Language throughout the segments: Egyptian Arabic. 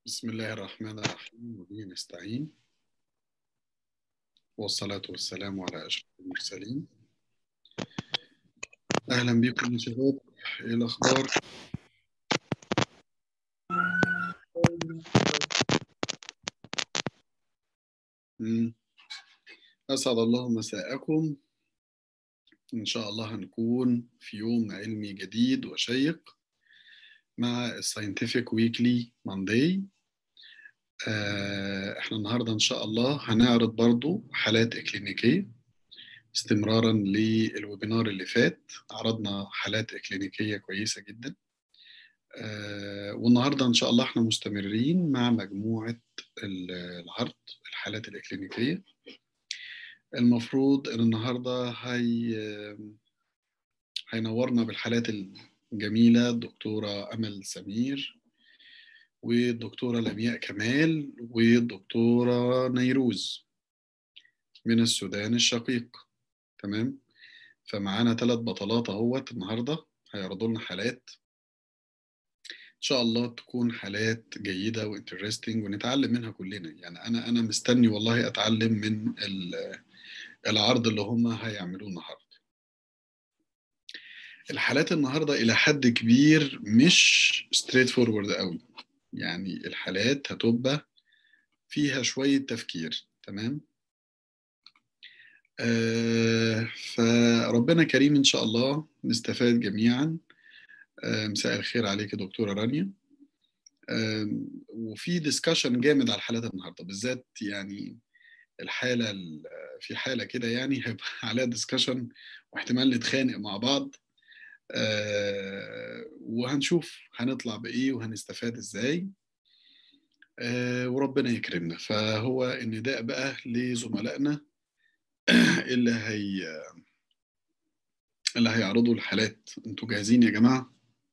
بسم الله الرحمن الرحيم وبه نستعين والصلاة والسلام على أشرف المرسلين أهلا بكم يا شباب إيه الأخبار؟ مم. أسعد الله مساءكم إن شاء الله هنكون في يوم علمي جديد وشيق مع الساينتفك ويكلي مانداي احنا النهارده ان شاء الله هنعرض برضو حالات اكلينيكيه استمرارا للويبينار اللي فات عرضنا حالات اكلينيكيه كويسه جدا آه والنهارده ان شاء الله احنا مستمرين مع مجموعه العرض الحالات الاكلينيكيه المفروض ان النهارده هي هينورنا بالحالات الجميله الدكتوره امل سمير والدكتورة لمياء كمال والدكتورة نيروز من السودان الشقيق تمام فمعانا ثلاث بطلات اهوت النهارده هيعرضوا لنا حالات ان شاء الله تكون حالات جيده وانترستنج ونتعلم منها كلنا يعني انا انا مستني والله اتعلم من العرض اللي هم هيعملوه النهارده الحالات النهارده الى حد كبير مش ستريت فورورد قوي يعني الحالات هتبقى فيها شوية تفكير تمام آه فربنا كريم إن شاء الله نستفاد جميعا آه مساء الخير عليك يا دكتورة رانيا آه وفي ديسكشن جامد على الحالات النهارده بالذات يعني الحالة في حالة كده يعني هيبقى عليها ديسكشن واحتمال نتخانق مع بعض آه وهنشوف هنطلع بإيه وهنستفاد إزاي آه وربنا يكرمنا فهو النداء بقى لزملائنا اللي هي اللي هيعرضوا الحالات انتوا جاهزين يا جماعة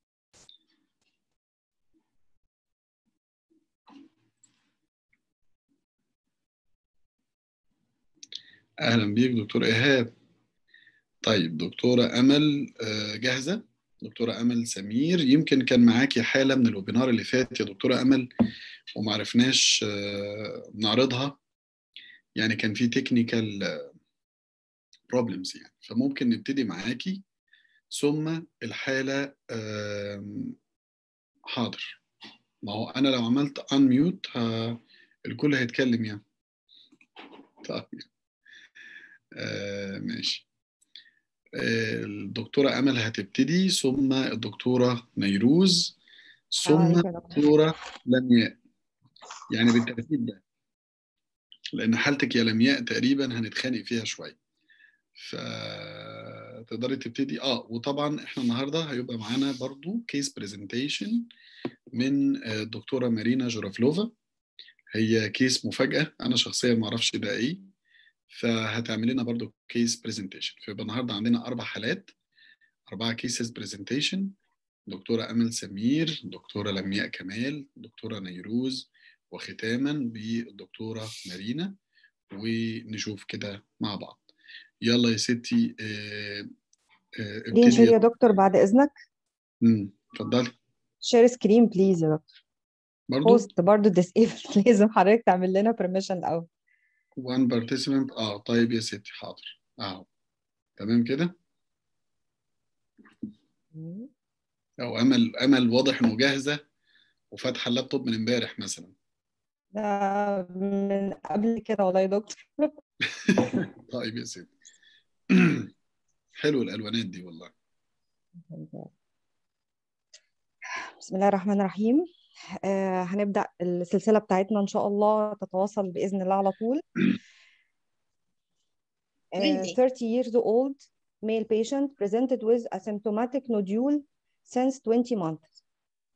أهلا بيك دكتور إيهاب طيب دكتورة أمل جاهزة دكتورة أمل سمير يمكن كان معاكي حالة من الويبينار اللي فات يا دكتورة أمل ومعرفناش نعرضها يعني كان في تكنيكال بروبلمز يعني فممكن نبتدي معاكي ثم الحالة حاضر ما هو أنا لو عملت انميوت الكل هيتكلم يعني طيب آه ماشي الدكتورة أمل هتبتدي ثم الدكتورة نيروز ثم الدكتورة لمياء يعني بالترتيب ده لأن حالتك يا لمياء تقريبا هنتخانق فيها شوية فتقدري تبتدي اه وطبعا احنا النهارده هيبقى معانا برضو كيس برزنتيشن من الدكتوره مارينا جرافلوفا هي كيس مفاجاه انا شخصيا ما اعرفش ده ايه فهتعمل لنا برضو كيس برزنتيشن فيبقى النهارده عندنا اربع حالات اربعه كيسز برزنتيشن دكتوره امل سمير دكتوره لمياء كمال دكتوره نيروز وختاما بالدكتوره مارينا ونشوف كده مع بعض يلا يا ستي اه اه ليه شير يا دكتور بعد اذنك امم اتفضلي شير سكرين بليز يا دكتور برضو بوست برضه ديسيبل لازم حضرتك تعمل لنا بيرميشن الاول one participant اه طيب يا ستي حاضر اهو تمام كده او امل امل واضح انه جاهزه وفاتحه اللابتوب من امبارح مثلا ده من قبل كده والله يا دكتور طيب يا ستي حلو الالوانات دي والله بسم الله الرحمن الرحيم آه هنبدأ السلسلة بتاعتنا إن شاء الله تتواصل بإذن الله على طول آه 30 years old male patient presented with asymptomatic nodule since 20 months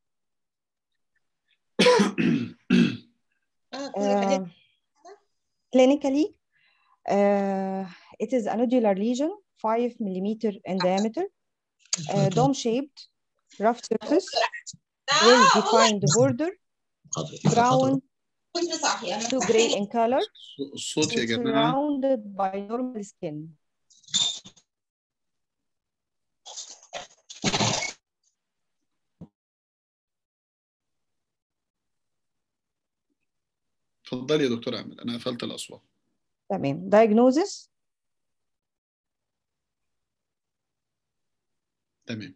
uh, clinically uh, it is a nodular lesion 5 millimeter in diameter uh, dome shaped rough surface well defined border brown to gray in color الصوت يا جماعه surrounded by normal skin اتفضلي يا دكتوره امل انا قفلت الاصوات تمام diagnosis تمام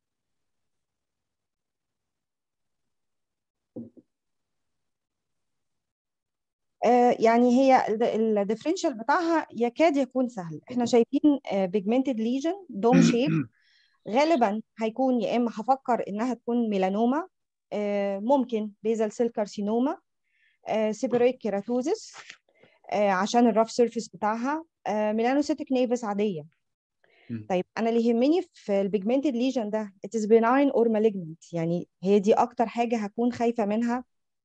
آه، يعني هي الديفرنشال بتاعها يكاد يكون سهل احنا شايفين بيجمنتد ليجن دوم شيب غالبا هيكون يا اما هفكر انها تكون ميلانوما آه، ممكن بيزل سيل كارسينوما سيبريك كيراتوزيس عشان الرف سيرفيس بتاعها ميلانوسيتك نيفس عاديه مم. طيب انا اللي يهمني في البيجمنتد ليجن ده it is benign or malignant يعني هي دي اكتر حاجه هكون خايفه منها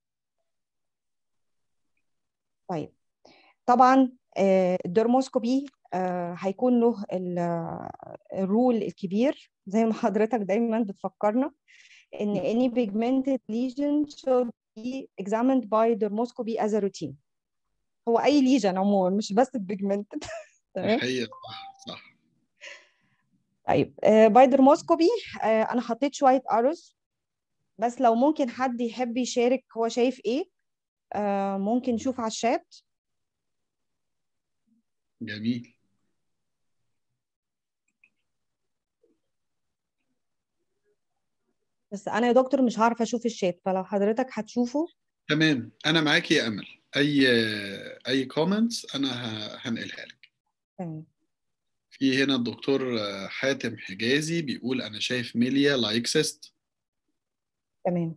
طيب طبعا آه، الدرموسكوبي آه، هيكون له ال- آه، الرول الكبير زي ما حضرتك دايما بتفكرنا ان any pigmented lesion should be examined by dermoscopy as a routine هو اي ليجن عموما مش بس البيجمنتد تمام الحقيقه صح صح طيب باي درموسكوبي انا حطيت شويه ارز بس لو ممكن حد يحب يشارك هو شايف ايه آه، ممكن نشوف على الشات جميل بس انا يا دكتور مش هعرف اشوف الشات فلو حضرتك هتشوفه تمام انا معاكي يا امل اي اي كومنتس انا ه- هنقلها لك تمام في هنا الدكتور حاتم حجازي بيقول انا شايف ميليا لايك سيست تمام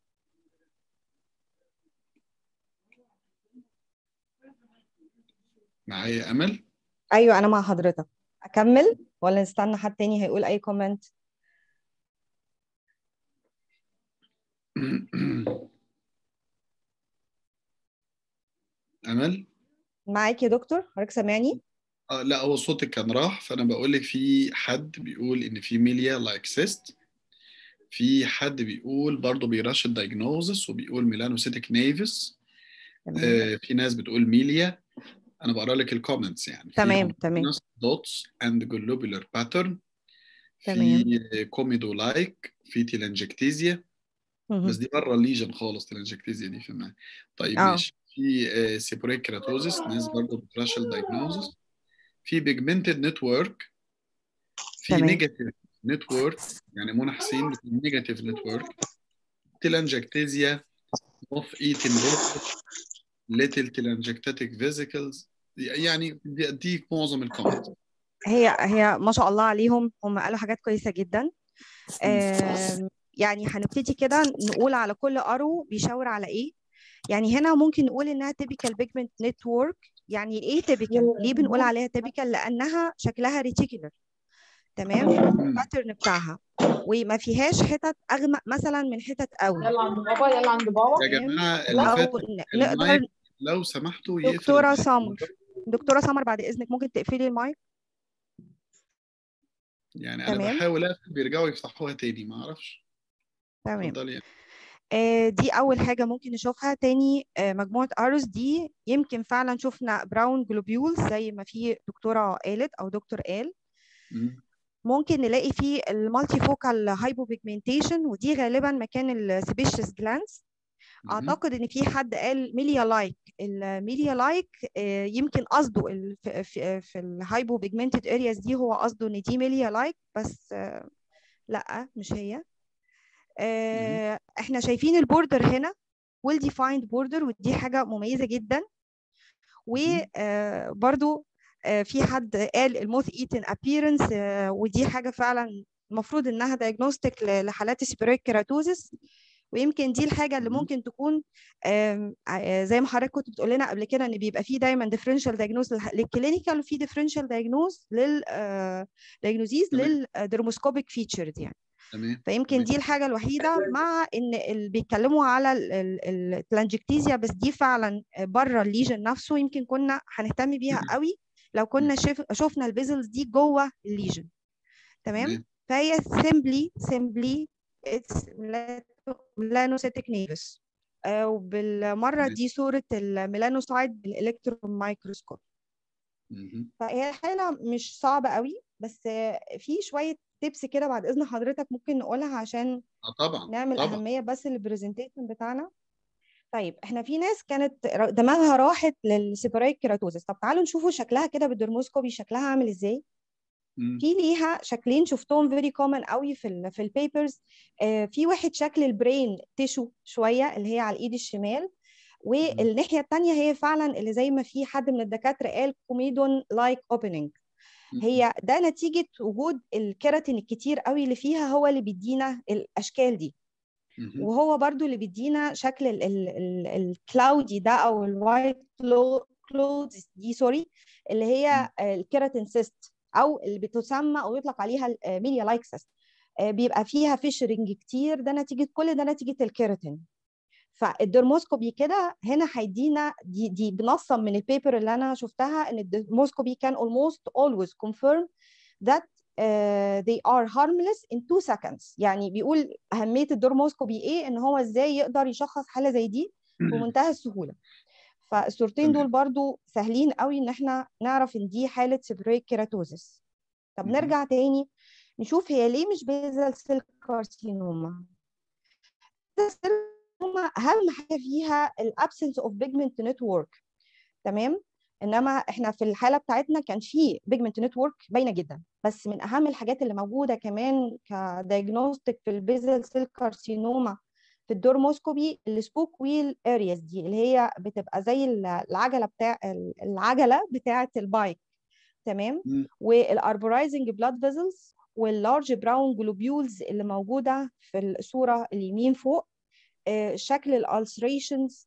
معايا يا امل ايوه انا مع حضرتك اكمل ولا نستنى حد تاني هيقول اي كومنت امل معاك يا دكتور حضرتك سامعني آه لا هو صوتك كان راح فانا بقول لك في حد بيقول ان في ميليا لايك سيست في حد بيقول برضه بيرش الدايجنوزس وبيقول ميلانوسيتك نيفس تمام آه في ناس بتقول ميليا انا بقرا لك الكومنتس يعني تمام تمام دوتس اند جلوبولار باترن تمام في كوميدو لايك في تيلانجكتيزيا مهم. بس دي بره الليجن خالص تيلانجكتيزيا دي في المعنى. طيب اه ماشي في سيبوريك كيراتوزيس ناس برضه بترش الدايجنوزس في بيجمنتد نتورك في تمام نيجاتيف نتورك يعني منى حسين بتقول نيجاتيف نتورك تيلانجكتيزيا اوف ايتن ليتل تيلانجكتاتيك فيزيكلز يعني دي, دي معظم الكومنت هي هي ما شاء الله عليهم هم قالوا حاجات كويسة جدا آم، يعني هنبتدي كده نقول على كل ارو بيشاور على ايه يعني هنا ممكن نقول انها typical pigment network يعني ايه typical ليه بنقول عليها typical لانها شكلها reticular تمام الباترن بتاعها وما فيهاش حتت اغمق مثلا من حتت قوي يلا عند بابا يلا عند بابا يا تمام جماعه اللي او فات ن- المايك نقدر لو سمحتوا يقفل دكتورة المايك. سمر دكتورة سمر بعد اذنك ممكن تقفلي المايك يعني انا تمام. بحاول اقفل بيرجعوا يفتحوها تاني ما اعرفش تمام اتفضلي آه، دي أول حاجة ممكن نشوفها تاني آه، مجموعة أروس دي يمكن فعلا شفنا براون جلوبيولز زي ما في دكتورة قالت أو دكتور قال مم. ممكن نلاقي فيه المالتي فوكال هايبوبيجمنتيشن ودي غالبا مكان السبيشس جلانس مم. اعتقد ان في حد قال ميليا لايك الميليا لايك يمكن قصده ال- في- في في الهايبو بيجمنتد ارياز دي هو قصده ان دي ميليا لايك بس آه، لا مش هي آه، احنا شايفين البوردر هنا ويل ديفايند بوردر ودي حاجه مميزه جدا وبرضو في حد قال الموث ايتن ابييرنس ودي حاجه فعلا المفروض انها دايجنوستيك لحالات السبيرويد كيراتوزس ويمكن دي الحاجه اللي مهم. ممكن تكون آم، ع- زي ما حضرتك كنت بتقول لنا قبل كده ان بيبقى في دايما ديفرنشال دايجنوز للكلينيكال وفي ديفرنشال دايجنوز لل دايجنوزيز تمام. للدرموسكوبيك فيتشرز يعني تمام فيمكن تمام. دي الحاجة الوحيدة مع إن اللي بيتكلموا على التلانجكتيزيا بس دي فعلا بره الليجن نفسه يمكن كنا هنهتم بيها قوي لو كنا شف شفنا البيزلز دي جوه الليجن تمام تمام فهي سيمبلي سيمبلي اتس ميلانوسيتك نيفس وبالمرة تمام. دي صورة الميلانوسايد بالإلكترون مايكروسكوب مهم. فهي الحالة مش صعبة قوي بس في شوية تيبس كده بعد إذن حضرتك ممكن نقولها عشان اه طبعا نعمل طبعا أهمية بس للبرزنتيشن بتاعنا طيب احنا في ناس كانت دماغها راحت للسيبرايك كيراتوزس طب تعالوا نشوفوا شكلها كده بالدرموسكوبي شكلها عامل ازاي في ليها شكلين شفتهم فيري كومن قوي في ال في البيبرز آه في واحد شكل البرين تيشو شويه اللي هي على الايد الشمال والناحيه الثانيه هي فعلا اللي زي ما في حد من الدكاتره قال كوميدون لايك اوبننج هي ده نتيجه وجود الكيراتين الكتير قوي اللي فيها هو اللي بيدينا الاشكال دي وهو برضو اللي بيدينا شكل الكلاودي ده او الوايت كلودز دي سوري اللي هي الكيراتين سيست او اللي بتسمى او يطلق عليها ميليا لايك سيست بيبقى فيها فيشرنج كتير ده نتيجه كل ده نتيجه الكيراتين فالدرموسكوبي كده هنا هيدينا دي دي بنصا من البيبر اللي انا شفتها ان الدرموسكوبي كان almost always confirm that uh, they are harmless in two seconds يعني بيقول اهميه الدرموسكوبي ايه ان هو ازاي يقدر يشخص حاله زي دي بمنتهى السهوله فالصورتين دول برضو سهلين قوي ان احنا نعرف ان دي حاله سيبريك كيراتوزس طب نرجع تاني نشوف هي ليه مش بيزل سيل كارسينوما الكارسينوما اهم حاجه فيها الابسنس اوف بيجمنت نتورك تمام انما احنا في الحاله بتاعتنا كان في بيجمنت نتورك باينه جدا بس من اهم الحاجات اللي موجوده كمان كدايجنوستيك في البيزل سيل كارسينوما في الدورموسكوبي السبوك ويل ارياز دي اللي هي بتبقى زي العجله بتاع العجله بتاعه البايك تمام والاربورايزنج بلاد فيزلز واللارج براون جلوبيولز اللي موجوده في الصوره اليمين فوق شكل الالسريشنز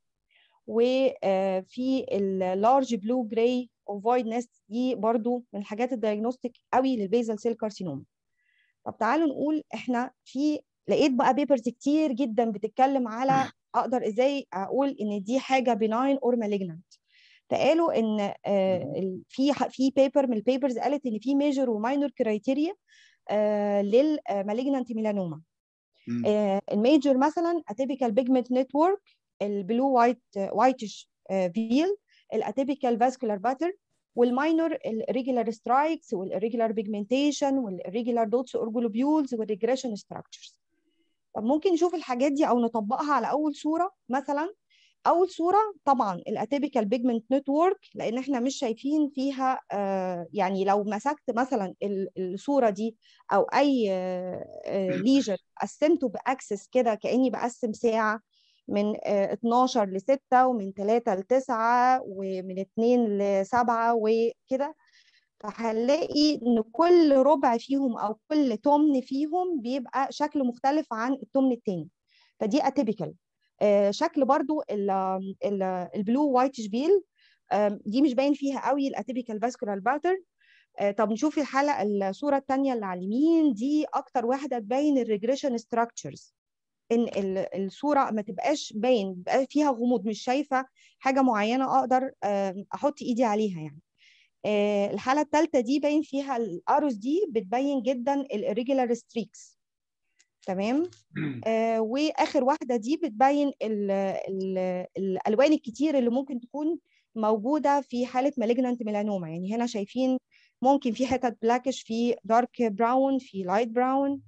وفي اللارج بلو جراي اوفويد نست دي برضو من الحاجات الدايجنوستيك قوي للبيزل سيل كارسينوما طب تعالوا نقول احنا في لقيت بقى بيبرز كتير جدا بتتكلم على اقدر ازاي اقول ان دي حاجه بناين اور مالجنانت فقالوا ان في في بيبر من البيبرز قالت ان في ميجر وماينور كرايتيريا للمالجنانت ميلانوما الميجر مثلا اتيبيكال بيجمنت نتورك البلو وايت وايتش فيل الاتيبيكال فاسكولار باتر والماينور الريجولار سترايكس والريجولار بيجمنتيشن والريجولار دوتس اورجولوبيولز والريجريشن ستراكشرز طب ممكن نشوف الحاجات دي او نطبقها على اول صوره مثلا اول صوره طبعا الاتيبيكال بيجمنت نتورك لان احنا مش شايفين فيها آه يعني لو مسكت مثلا الصوره دي او اي آه ليجر قسمته باكسس كده كاني بقسم ساعه من 12 ل 6 ومن 3 ل 9 ومن 2 ل 7 وكده فهنلاقي ان كل ربع فيهم او كل تمن فيهم بيبقى شكل مختلف عن التمن التاني فدي اتيبيكال شكل برضو البلو وايتش بيل دي مش باين فيها قوي الاتيبيكال فاسكولار باترن طب نشوف الحلقه الصوره الثانيه اللي على اليمين دي اكتر واحده تبين الريجريشن ستراكشرز ان الصوره ما تبقاش باين بقى فيها غموض مش شايفه حاجه معينه اقدر احط ايدي عليها يعني الحاله الثالثه دي باين فيها الاروس دي بتبين جدا الريجولار ستريكس تمام آه واخر واحده دي بتبين ال ال الالوان الكتير اللي ممكن تكون موجوده في حاله مالجنانت ميلانوما يعني هنا شايفين ممكن في حتت بلاكش في دارك براون في لايت براون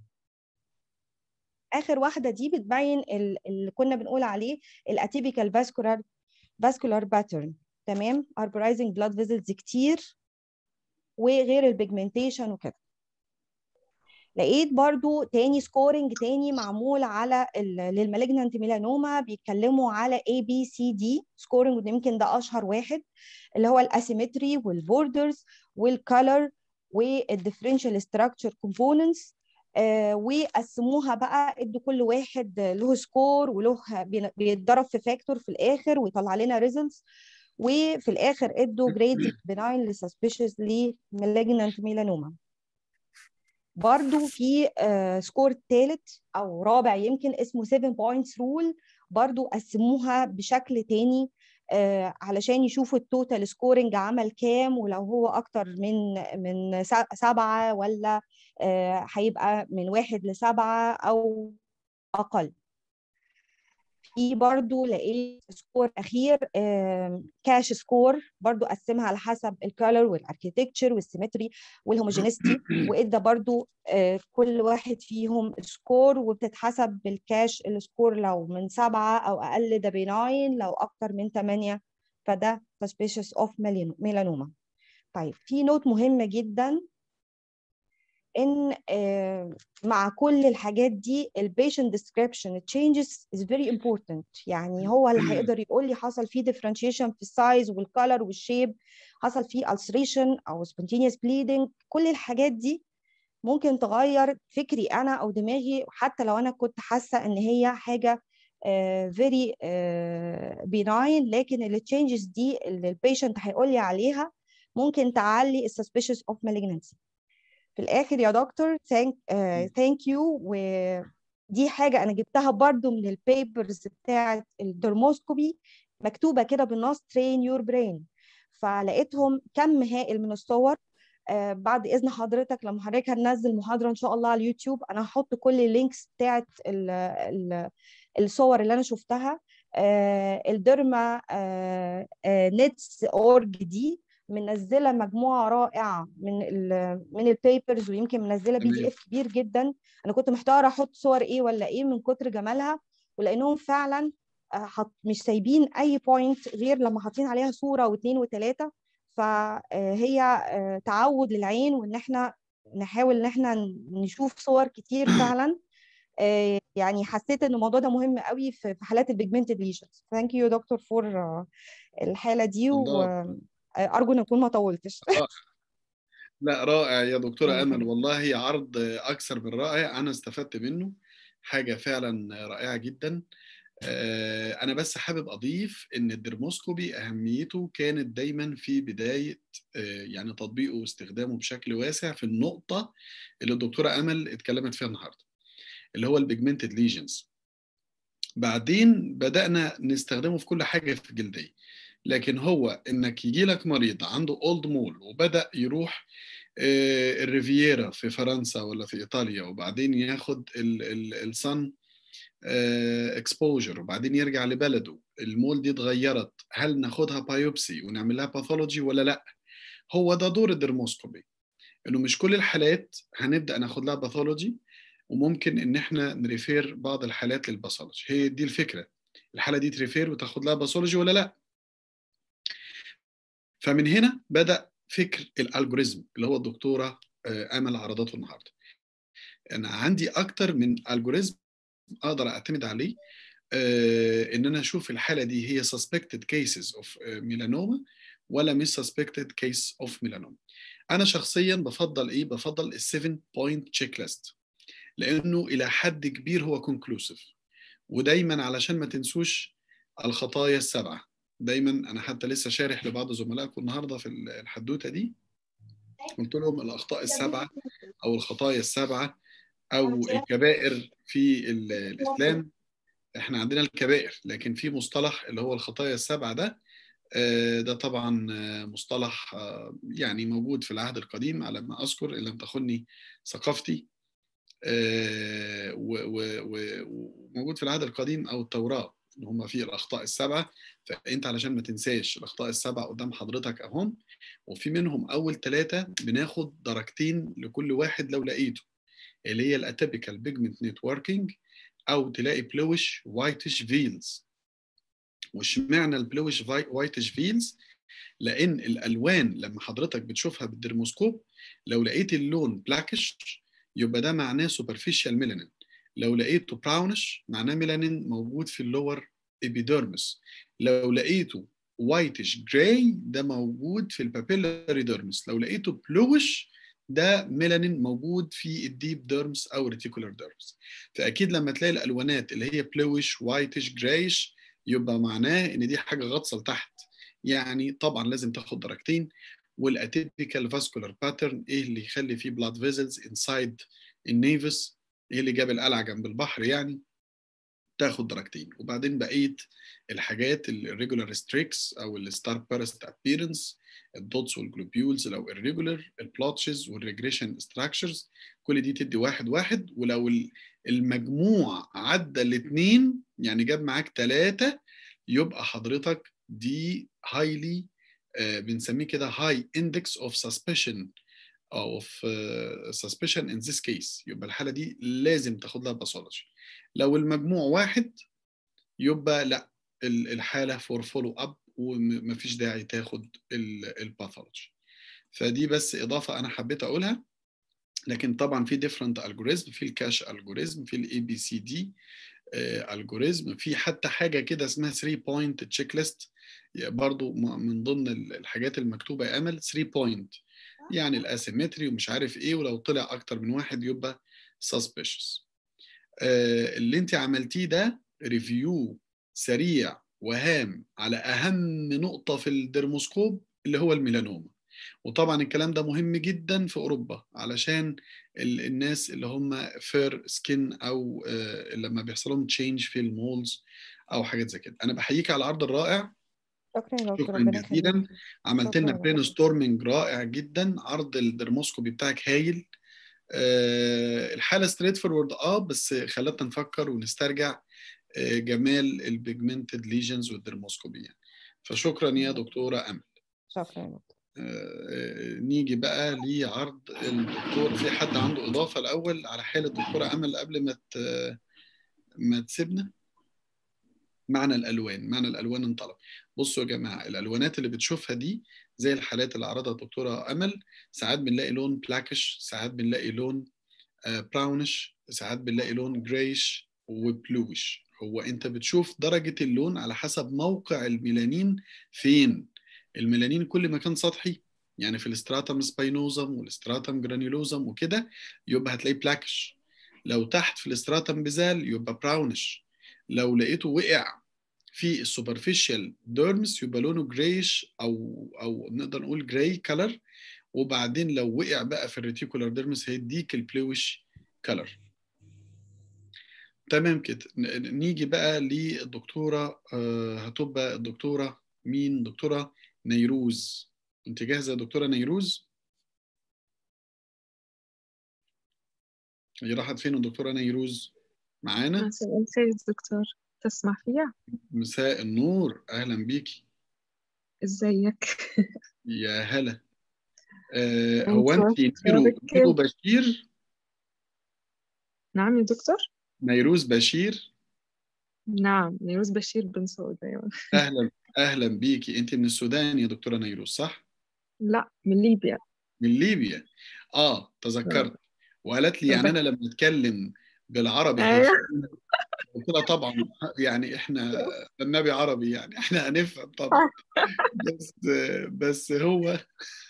اخر واحده دي بتبين اللي كنا بنقول عليه الاتيبيكال فاسكولار فاسكولار باترن تمام arborizing blood vessels كتير وغير البيجمنتيشن وكده لقيت برضو تاني سكورنج تاني معمول على للمالجنانت ميلانوما بيتكلموا على A B C D سكورنج وده يمكن ده اشهر واحد اللي هو الاسيمتري والبوردرز والكالر والديفرنشال ستراكشر كومبوننتس آه وقسموها بقى ادوا كل واحد له سكور وله بيتضرب في فاكتور في الاخر ويطلع لنا ريزلتس وفي الاخر ادوا جريد بناين لسسبيشس لمالجنانت ميلانوما برضو في آه سكور ثالث او رابع يمكن اسمه 7 بوينتس رول برضو قسموها بشكل تاني آه علشان يشوفوا التوتال سكورنج عمل كام ولو هو اكتر من من سبعة ولا هيبقى آه من واحد لسبعة او اقل في برضو لقيت سكور اخير كاش سكور برضو قسمها على حسب الكالر والاركيتكتشر والسيمتري والهوموجينيستي وادى برضو آه، كل واحد فيهم سكور وبتتحسب بالكاش السكور لو من سبعة او اقل ده بناين لو اكتر من ثمانية فده suspicious of melanoma طيب في نوت مهمة جدا ان آه، مع كل الحاجات دي البيشنت ديسكريبشن changes is very important يعني هو اللي هيقدر يقول لي حصل فيه differentiation في السايز والكالر والشيب حصل فيه ulceration او spontaneous bleeding كل الحاجات دي ممكن تغير فكري انا او دماغي حتى لو انا كنت حاسه ان هي حاجه uh, very uh, benign لكن التشينجز دي اللي البيشنت هيقول لي عليها ممكن تعلي السسبيشس اوف malignancy في الاخر يا دكتور ثانك ثانك يو ودي حاجه انا جبتها برضو من البيبرز بتاعه الدرموسكوبي مكتوبه كده بالنص ترين يور برين فلقيتهم كم هائل من الصور آه بعد اذن حضرتك لما حضرتك هننزل محاضره ان شاء الله على اليوتيوب انا هحط كل اللينكس بتاعه ال ال الصور اللي انا شفتها آه الدرما آه نتس اورج دي منزله مجموعه رائعه من ال من البيبرز ويمكن منزله بي دي اف كبير جدا انا كنت محتاره احط صور ايه ولا ايه من كتر جمالها ولانهم فعلا حط مش سايبين اي بوينت غير لما حاطين عليها صوره واثنين وثلاثه فهي تعود للعين وان احنا نحاول ان احنا نشوف صور كتير فعلا يعني حسيت ان الموضوع ده مهم قوي في حالات البيجمنتد ليجنز ثانك يو دكتور فور الحاله دي و ارجو ان اكون ما طولتش لا رائع يا دكتوره امل والله عرض اكثر من رائع انا استفدت منه حاجه فعلا رائعه جدا انا بس حابب اضيف ان الدرموسكوبي اهميته كانت دايما في بدايه يعني تطبيقه واستخدامه بشكل واسع في النقطه اللي الدكتوره امل اتكلمت فيها النهارده اللي هو البيجمنتد ليجنز بعدين بدانا نستخدمه في كل حاجه في الجلديه لكن هو انك يجي لك مريض عنده اولد مول وبدا يروح الريفييرا في فرنسا ولا في ايطاليا وبعدين ياخد الصن اكسبوجر وبعدين يرجع لبلده المول دي اتغيرت هل ناخدها بايوبسي ونعمل لها باثولوجي ولا لا هو ده دور الدرموسكوبي انه مش كل الحالات هنبدا ناخد لها باثولوجي وممكن ان احنا نريفير بعض الحالات للباثولوجي هي دي الفكره الحاله دي تريفير وتاخد لها باثولوجي ولا لا فمن هنا بدا فكر الالجوريزم اللي هو الدكتوره امل عرضته النهارده انا عندي اكتر من الجوريزم اقدر اعتمد عليه ان انا اشوف الحاله دي هي suspected cases of melanoma ولا مش suspected case of melanoma انا شخصيا بفضل ايه بفضل السيفن بوينت تشيك ليست لانه الى حد كبير هو كونكلوسيف ودايما علشان ما تنسوش الخطايا السبعه دايما انا حتى لسه شارح لبعض زملائكم النهارده في الحدوته دي قلت لهم الاخطاء السبعه او الخطايا السبعه او الكبائر في الاسلام احنا عندنا الكبائر لكن في مصطلح اللي هو الخطايا السبعه ده ده طبعا مصطلح يعني موجود في العهد القديم على ما اذكر ان لم تخني ثقافتي وموجود في العهد القديم او التوراه ان هم في الاخطاء السبعه فانت علشان ما تنساش الاخطاء السبعه قدام حضرتك اهم وفي منهم اول ثلاثه بناخد درجتين لكل واحد لو لقيته اللي هي الاتيبيكال بيجمنت نتوركينج او تلاقي بلوش وايتش فيلز واشمعنى البلوش وايتش فيلز لان الالوان لما حضرتك بتشوفها بالدرموسكوب لو لقيت اللون بلاكش يبقى ده معناه سوبرفيشال ميلانين لو لقيته براونش معناه ميلانين موجود في اللور ابيديرمس لو لقيته وايتش جراي ده موجود في البابيلاري ديرمس لو لقيته بلوش ده ميلانين موجود في الديب ديرمس او ريتيكولار ديرمس فاكيد لما تلاقي الالوانات اللي هي بلوش وايتش جرايش يبقى معناه ان دي حاجه غطسه لتحت يعني طبعا لازم تاخد درجتين والاتيبيكال فاسكولار باترن ايه اللي يخلي فيه بلاد فيزلز انسايد النيفس ايه اللي جاب القلعه جنب البحر يعني تاخد درجتين وبعدين بقيه الحاجات الريجولار ستريكس او الستار بارست ابييرنس الدوتس والجلوبيولز لو irregular البلوتشز والريجريشن ستراكشرز كل دي تدي واحد واحد ولو المجموع عدى الاثنين يعني جاب معاك ثلاثة يبقى حضرتك دي highly آه، بنسميه كده high index of suspicion of uh, suspicion in this case يبقى الحالة دي لازم تاخد لها باثولوجي لو المجموع واحد يبقى لا ال- الحالة for follow up ومفيش داعي تاخد الباثولوجي فدي بس إضافة أنا حبيت أقولها لكن طبعا في different algorithm في الكاش algorithm في الاي بي سي دي algorithm في حتى حاجة كده اسمها 3 point checklist برضو م- من ضمن ال- الحاجات المكتوبة يا أمل 3 point يعني الاسيمتري ومش عارف ايه ولو طلع اكتر من واحد يبقى suspicious آه، اللي انت عملتيه ده ريفيو سريع وهام على اهم نقطة في الدرموسكوب اللي هو الميلانوما وطبعا الكلام ده مهم جدا في اوروبا علشان ال- الناس اللي هم فير سكين او آه، لما بيحصل لهم تشينج في المولز او حاجات زي كده انا بحييك على العرض الرائع شكرا يا دكتور شكرا ربنا جزيلا يخليك عملت شكراً لنا يا دكتور. برين ستورمنج رائع جدا عرض الدرموسكوبي بتاعك هايل آه، الحاله ستريت فورورد اه بس خلتنا نفكر ونسترجع آه، جمال البيجمنتد ليجنز والدرموسكوبي يعني فشكرا يا دكتوره امل شكرا يا دكتور آه، نيجي بقى لعرض الدكتور في حد عنده اضافه الاول على حاله الدكتوره امل قبل ما ت- ما تسيبنا معنى الالوان معنى الالوان انطلب بصوا يا جماعه الالوانات اللي بتشوفها دي زي الحالات اللي عرضها الدكتوره امل ساعات بنلاقي لون بلاكش ساعات بنلاقي لون براونش ساعات بنلاقي لون جرايش وبلوش هو انت بتشوف درجه اللون على حسب موقع الميلانين فين الميلانين كل ما كان سطحي يعني في الاستراتم سباينوزم والاستراتم جرانيولوزم وكده يبقى هتلاقيه بلاكش لو تحت في الاستراتم بزال يبقى براونش لو لقيته وقع في السوبرفيشال ديرمس يبقى لونه جرايش او او نقدر نقول جراي كلر وبعدين لو وقع بقى في الريتيكولار ديرمس هيديك البلويش كلر تمام كده ن- نيجي بقى للدكتوره آه، هتبقى الدكتوره مين دكتوره نيروز انت جاهزه يا دكتوره نيروز هي راحت فين الدكتوره نيروز معانا مساء الخير دكتور تسمع فيها مساء النور اهلا بيكي ازيك يا هلا آه أنت هو انت نيرو وأخبارك نيرو كيف؟ بشير نعم يا دكتور نيروز بشير نعم نيروز بشير بن سعود أيوة اهلا اهلا بيكي انت من السودان يا دكتوره نيروز صح لا من ليبيا من ليبيا اه تذكرت وقالت لي يعني انا لما اتكلم بالعربي أيوة. هيفهموني. قلت لها طبعا يعني احنا النبي عربي يعني احنا هنفهم طبعا بس بس هو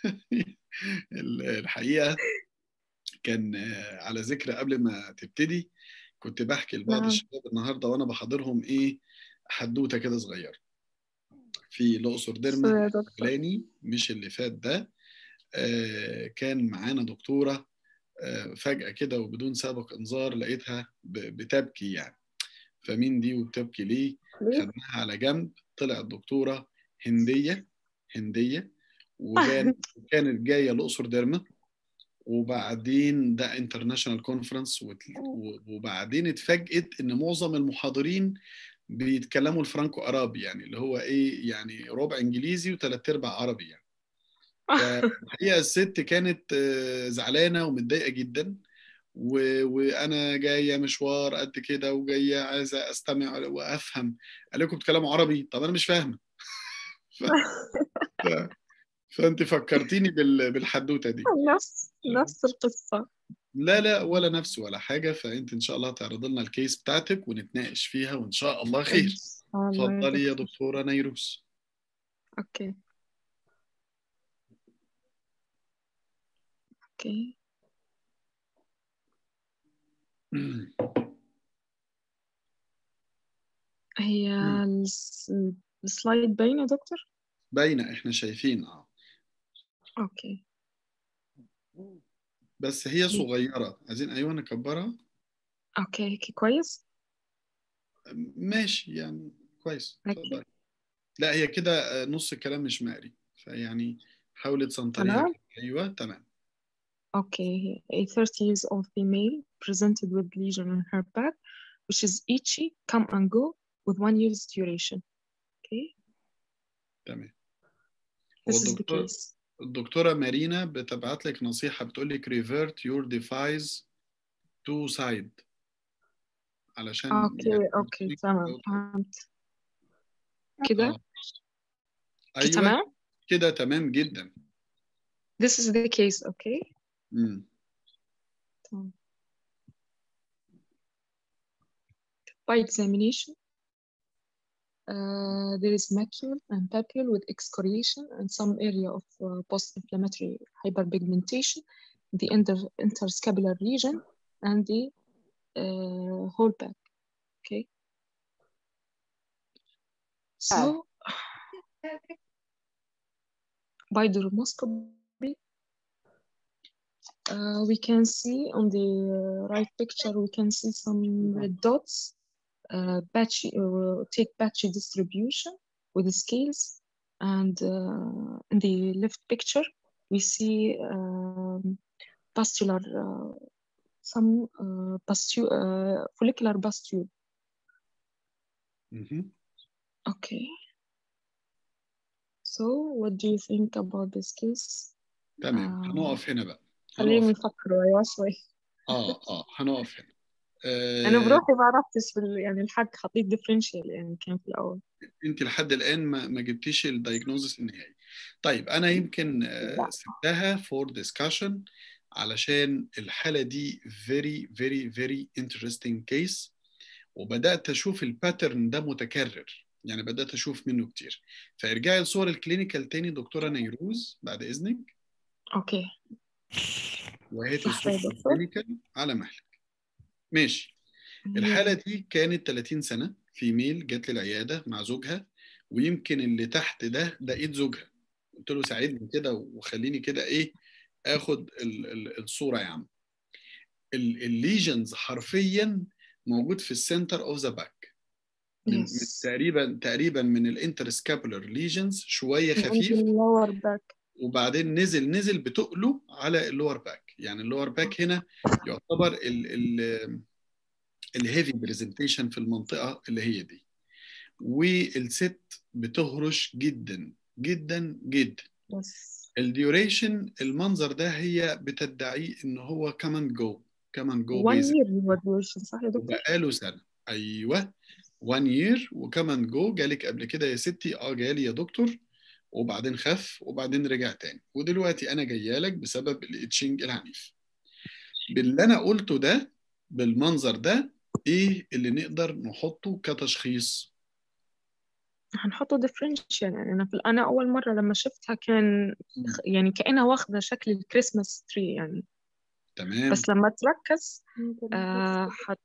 الحقيقه كان على ذكر قبل ما تبتدي كنت بحكي لبعض نعم. الشباب النهارده وانا بحضرهم ايه حدوته كده صغيره في الاقصر ديرما يا دكتور الفلاني مش اللي فات ده آه، كان معانا دكتوره آه، فجاه كده وبدون سابق انذار لقيتها ب- بتبكي يعني فمين دي وبتبكي ليه؟ ليه؟ خدناها على جنب طلعت دكتوره هنديه هنديه وكانت كانت جايه الاقصر ديرما وبعدين ده انترناشونال كونفرنس وبعدين اتفاجئت ان معظم المحاضرين بيتكلموا الفرانكو ارابي يعني اللي هو ايه يعني ربع انجليزي وثلاث ارباع عربي يعني فالحقيقه الست كانت آه، زعلانه ومتضايقه جدا و... وانا جايه مشوار قد كده وجايه عايزه استمع وافهم قال لكم بتتكلموا عربي طب انا مش فاهمه ف... ف... فانت فكرتيني بال... بالحدوته دي نفس نفس القصة لا لا ولا نفس ولا حاجه فانت ان شاء الله تعرض لنا الكيس بتاعتك ونتناقش فيها وان شاء الله إن خير شاء الله يا اتفضلي يا دكتور. دكتوره نيروس أوكي أوكي هي مم. الس- السلايد باين يا دكتور باينه احنا شايفين اه أوكي بس هي صغيره عايزين ايوه نكبرها أوكي هيك كويس ماشي يعني كويس أكيد. اتفضلي لا هي كده آه، نص الكلام مش مقري فيعني حاولي تسنطريها تمام. كده. ايوه تمام Okay, a 30 years old female presented with lesion on her back, which is itchy, come and go, with one year's duration. Okay, تمام this is the والدكتور case. الدكتورة مارينا بتبعت لك نصيحة بتقول لك revert your device to side علشان اوكي يعني اوكي تمام فهمت كده آه. كده ايوه تمام كده تمام جدا this is the case okay مم. تمام by examination uh, there is macule and papule with excoriation and some area of uh, post-inflammatory hyperpigmentation in the inter- interscapular region and the uh, whole back. Okay. So, by dermoscopy, uh, we can see on the uh, right picture, we can see some red dots, uh, patchy, uh, take patchy distribution with the scales. And uh, in the left picture, we see um, pustular, uh, some uh, pustu- uh, follicular pustule. مهم. Okay. So, what do you think about this case? تمام آه. هنقف هنا بقى خليهم هنقف يفكروا أيوة شوي اه اه هنقف هنا أنا آه بروحي ما عرفتش بال... يعني الحق حطيت differential يعني كان في الأول انت لحد الان ما, ما جبتيش الدايجنوزس النهائي طيب انا يمكن آه، لا. سبتها فور ديسكشن علشان الحاله دي very very very interesting case وبدات اشوف الباترن ده متكرر يعني بدات اشوف منه كتير فارجعي لصور الكلينيكال تاني دكتوره نيروز بعد اذنك أوكي وهاتي صح صور يا دكتور. الكلينيكال على مهلك ماشي الحالة دي كانت 30 سنة في ميل جت لي العيادة مع زوجها ويمكن اللي تحت ده ده ايد زوجها قلت له ساعدني كده وخليني كده ايه اخد ال ال الصورة يا عم الليجنز حرفيا موجود في السنتر اوف ذا باك من, من Yes. تقريبا تقريبا من الانترسكابولار ليجنز شوية من خفيف lower back وبعدين نزل نزل بتقله على اللور باك يعني اللور باك هنا يعتبر ال ال الهيفي برزنتيشن في المنطقه اللي هي دي والست بتهرش جدا جدا جدا yes. الديوريشن المنظر ده هي بتدعيه ان هو كمان جو كمان جو one بيزك year graduation صح يا دكتور؟ بقاله سنه ايوه 1 يير وكمان جو جالك قبل كده يا ستي اه جالي يا دكتور وبعدين خف وبعدين رجع تاني ودلوقتي انا جايه لك بسبب الاتشنج العنيف باللي انا قلته ده بالمنظر ده ايه اللي نقدر نحطه كتشخيص هنحطه differential يعني أنا في أنا أول مرة لما شفتها كان يعني كأنها واخدة شكل الكريسماس تري يعني تمام بس لما تركز آه حت...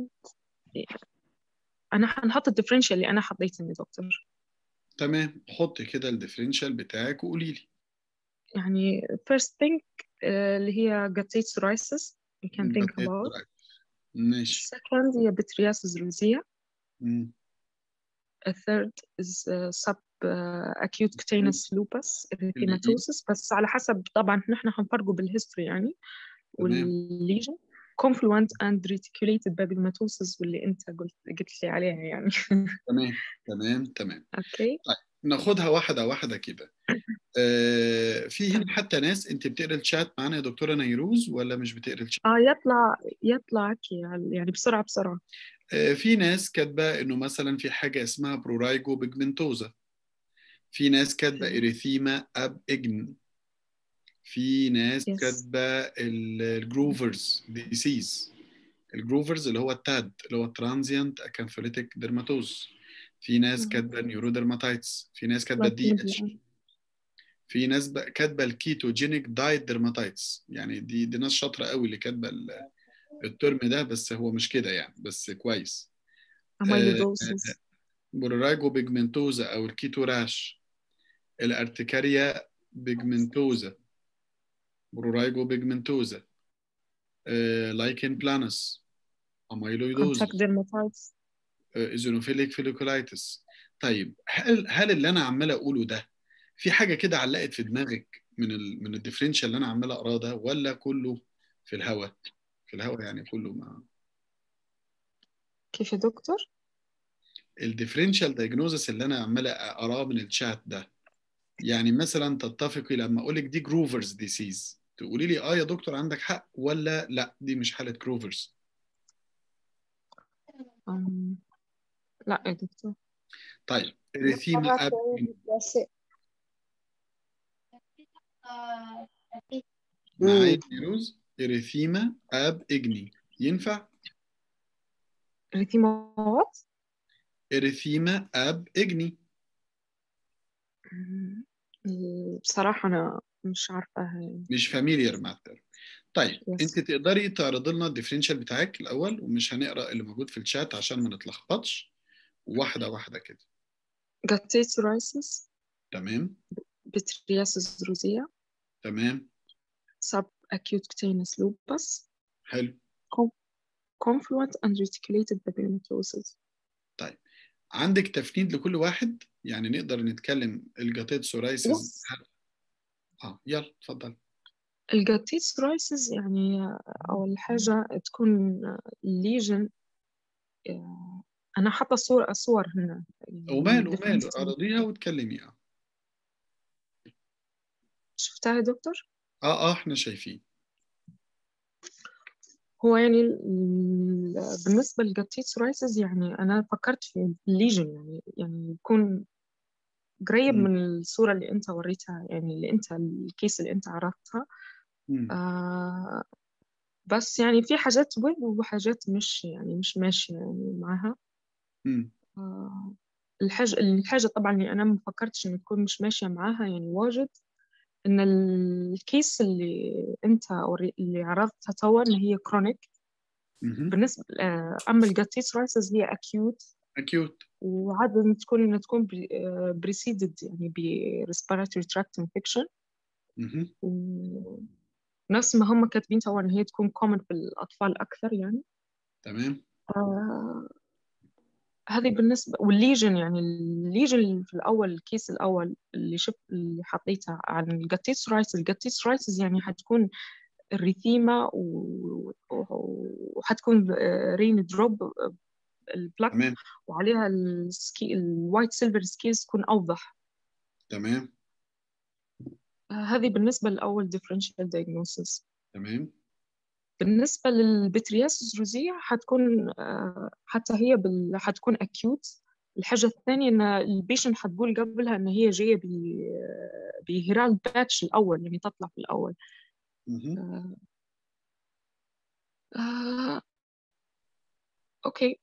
أنا هنحط الديفرنشال اللي أنا حطيته يا دكتور تمام حط كده الديفرنشال بتاعك وقولي لي يعني first thing آه اللي هي guttate psoriasis we can think about ماشي second هي pityriasis rosea مم. A third is uh, sub uh, acute cutaneous lupus erythematosus بس على حسب طبعا نحن هنفرقه بالهيستوري يعني والليجن confluent and reticulated papillomatosis واللي انت قلت قلت لي عليها يعني تمام تمام تمام اوكي ناخدها واحده واحده كده آه في هنا حتى ناس انت بتقرا الشات معانا يا دكتوره نيروز ولا مش بتقرا الشات اه يطلع يطلع كي يعني بسرعه بسرعه آه في ناس كاتبه انه مثلا في حاجه اسمها برورايجو بيجمنتوزا في ناس كاتبه اريثيما اب اجن في ناس Yes. كاتبه الجروفرز ديسيز الجروفرز اللي هو التاد اللي هو ترانزيانت اكانفوليتيك ديرماتوز في ناس مم. كاتبه نيورودرماتايتس في ناس كاتبه دي اتش في ناس بقى كاتبه الكيتوجينيك دايت ديرماتايتس يعني دي دي ناس شاطره قوي اللي كاتبه ال- الترم ده بس هو مش كده يعني بس كويس amyloidosis برورايجو بيجمنتوزا او الكيتو راش الارتكاريا بيجمنتوزا برورايجو بيجمنتوزا آه، لايكن بلانس اميلويدوز contact dermatitis ايزونوفيليك فيليكولايتس طيب هل هل اللي انا عمال اقوله ده في حاجه كده علقت في دماغك من ال من الديفرنشال اللي انا عمال اقراه ده ولا كله في الهوا في الهوا يعني كله ما كيف يا دكتور؟ الديفرنشال دايجنوزس اللي انا عمال اقراه من الشات ده يعني مثلا تتفقي لما اقول لك دي جروفرز ديسيز تقولي لي اه يا دكتور عندك حق ولا لا دي مش حاله جروفرز أم، لا يا دكتور طيب اريثيما اب معايا فيروز اريثيما اب اجني ينفع ريتيما وات اريثيما اب اجني أم، بصراحة أنا مش عارفة مش فاميليار مع الترم طيب Yes. انت تقدري تعرض لنا الديفرنشال بتاعك الاول ومش هنقرا اللي موجود في الشات عشان ما نتلخبطش واحده واحده كده جاتيتورايسيس تمام بترياسيس روزيا تمام sub acute cutaneous lupus حلو confluent and reticulated papillomatosis عندك تفنيد لكل واحد يعني نقدر نتكلم الجاتيت سورايسيس Yes. اه يلا اتفضل الجاتيتورايسيس يعني أول حاجة تكون ليجن أنا حاطة صور صور هنا يعني وماله different- وماله اعرضيها واتكلمي اه شفتها يا دكتور؟ اه اه احنا شايفين هو يعني ال- بالنسبة للجاتيتورايسيس يعني أنا فكرت في الليجن يعني يعني يكون قريب مم. من الصورة اللي أنت وريتها يعني اللي أنت الكيس اللي أنت عرضتها مم. آه بس يعني في حاجات وين وحاجات مش يعني مش ماشية يعني معها مم. آه الحاجة الحاجة طبعا اللي أنا ما فكرتش إن تكون مش ماشية معاها يعني واجد إن الكيس اللي أنت وري- اللي عرضتها توا إن هي كرونيك مهم. بالنسبة آه أما الجاتيترايسز هي أكيوت اكيوت وعادة تكون إنها تكون بريسيدد يعني ب respiratory tract infection مهم. ونفس ما هم كاتبين توا إن هي تكون common في الأطفال أكثر يعني تمام آه هذه بالنسبة والليجن يعني الليجن اللي في الأول الكيس الأول اللي شفت اللي حطيته عن الجاتيترايتس الجاتيترايتس يعني حتكون الريثيما و- و- وحتكون رين دروب البلاك تمام وعليها السكي الوايت سيلفر سكيلز تكون أوضح تمام آه، هذه بالنسبة للأول differential diagnosis تمام بالنسبة للبترياسيس روزية حتكون آه، حتى هي بال... حتكون acute الحاجة الثانية إن البيشنت حتقول قبلها إن هي جاية ب بهيرال باتش الأول يعني تطلع في الأول مهم. آه، آه، أوكي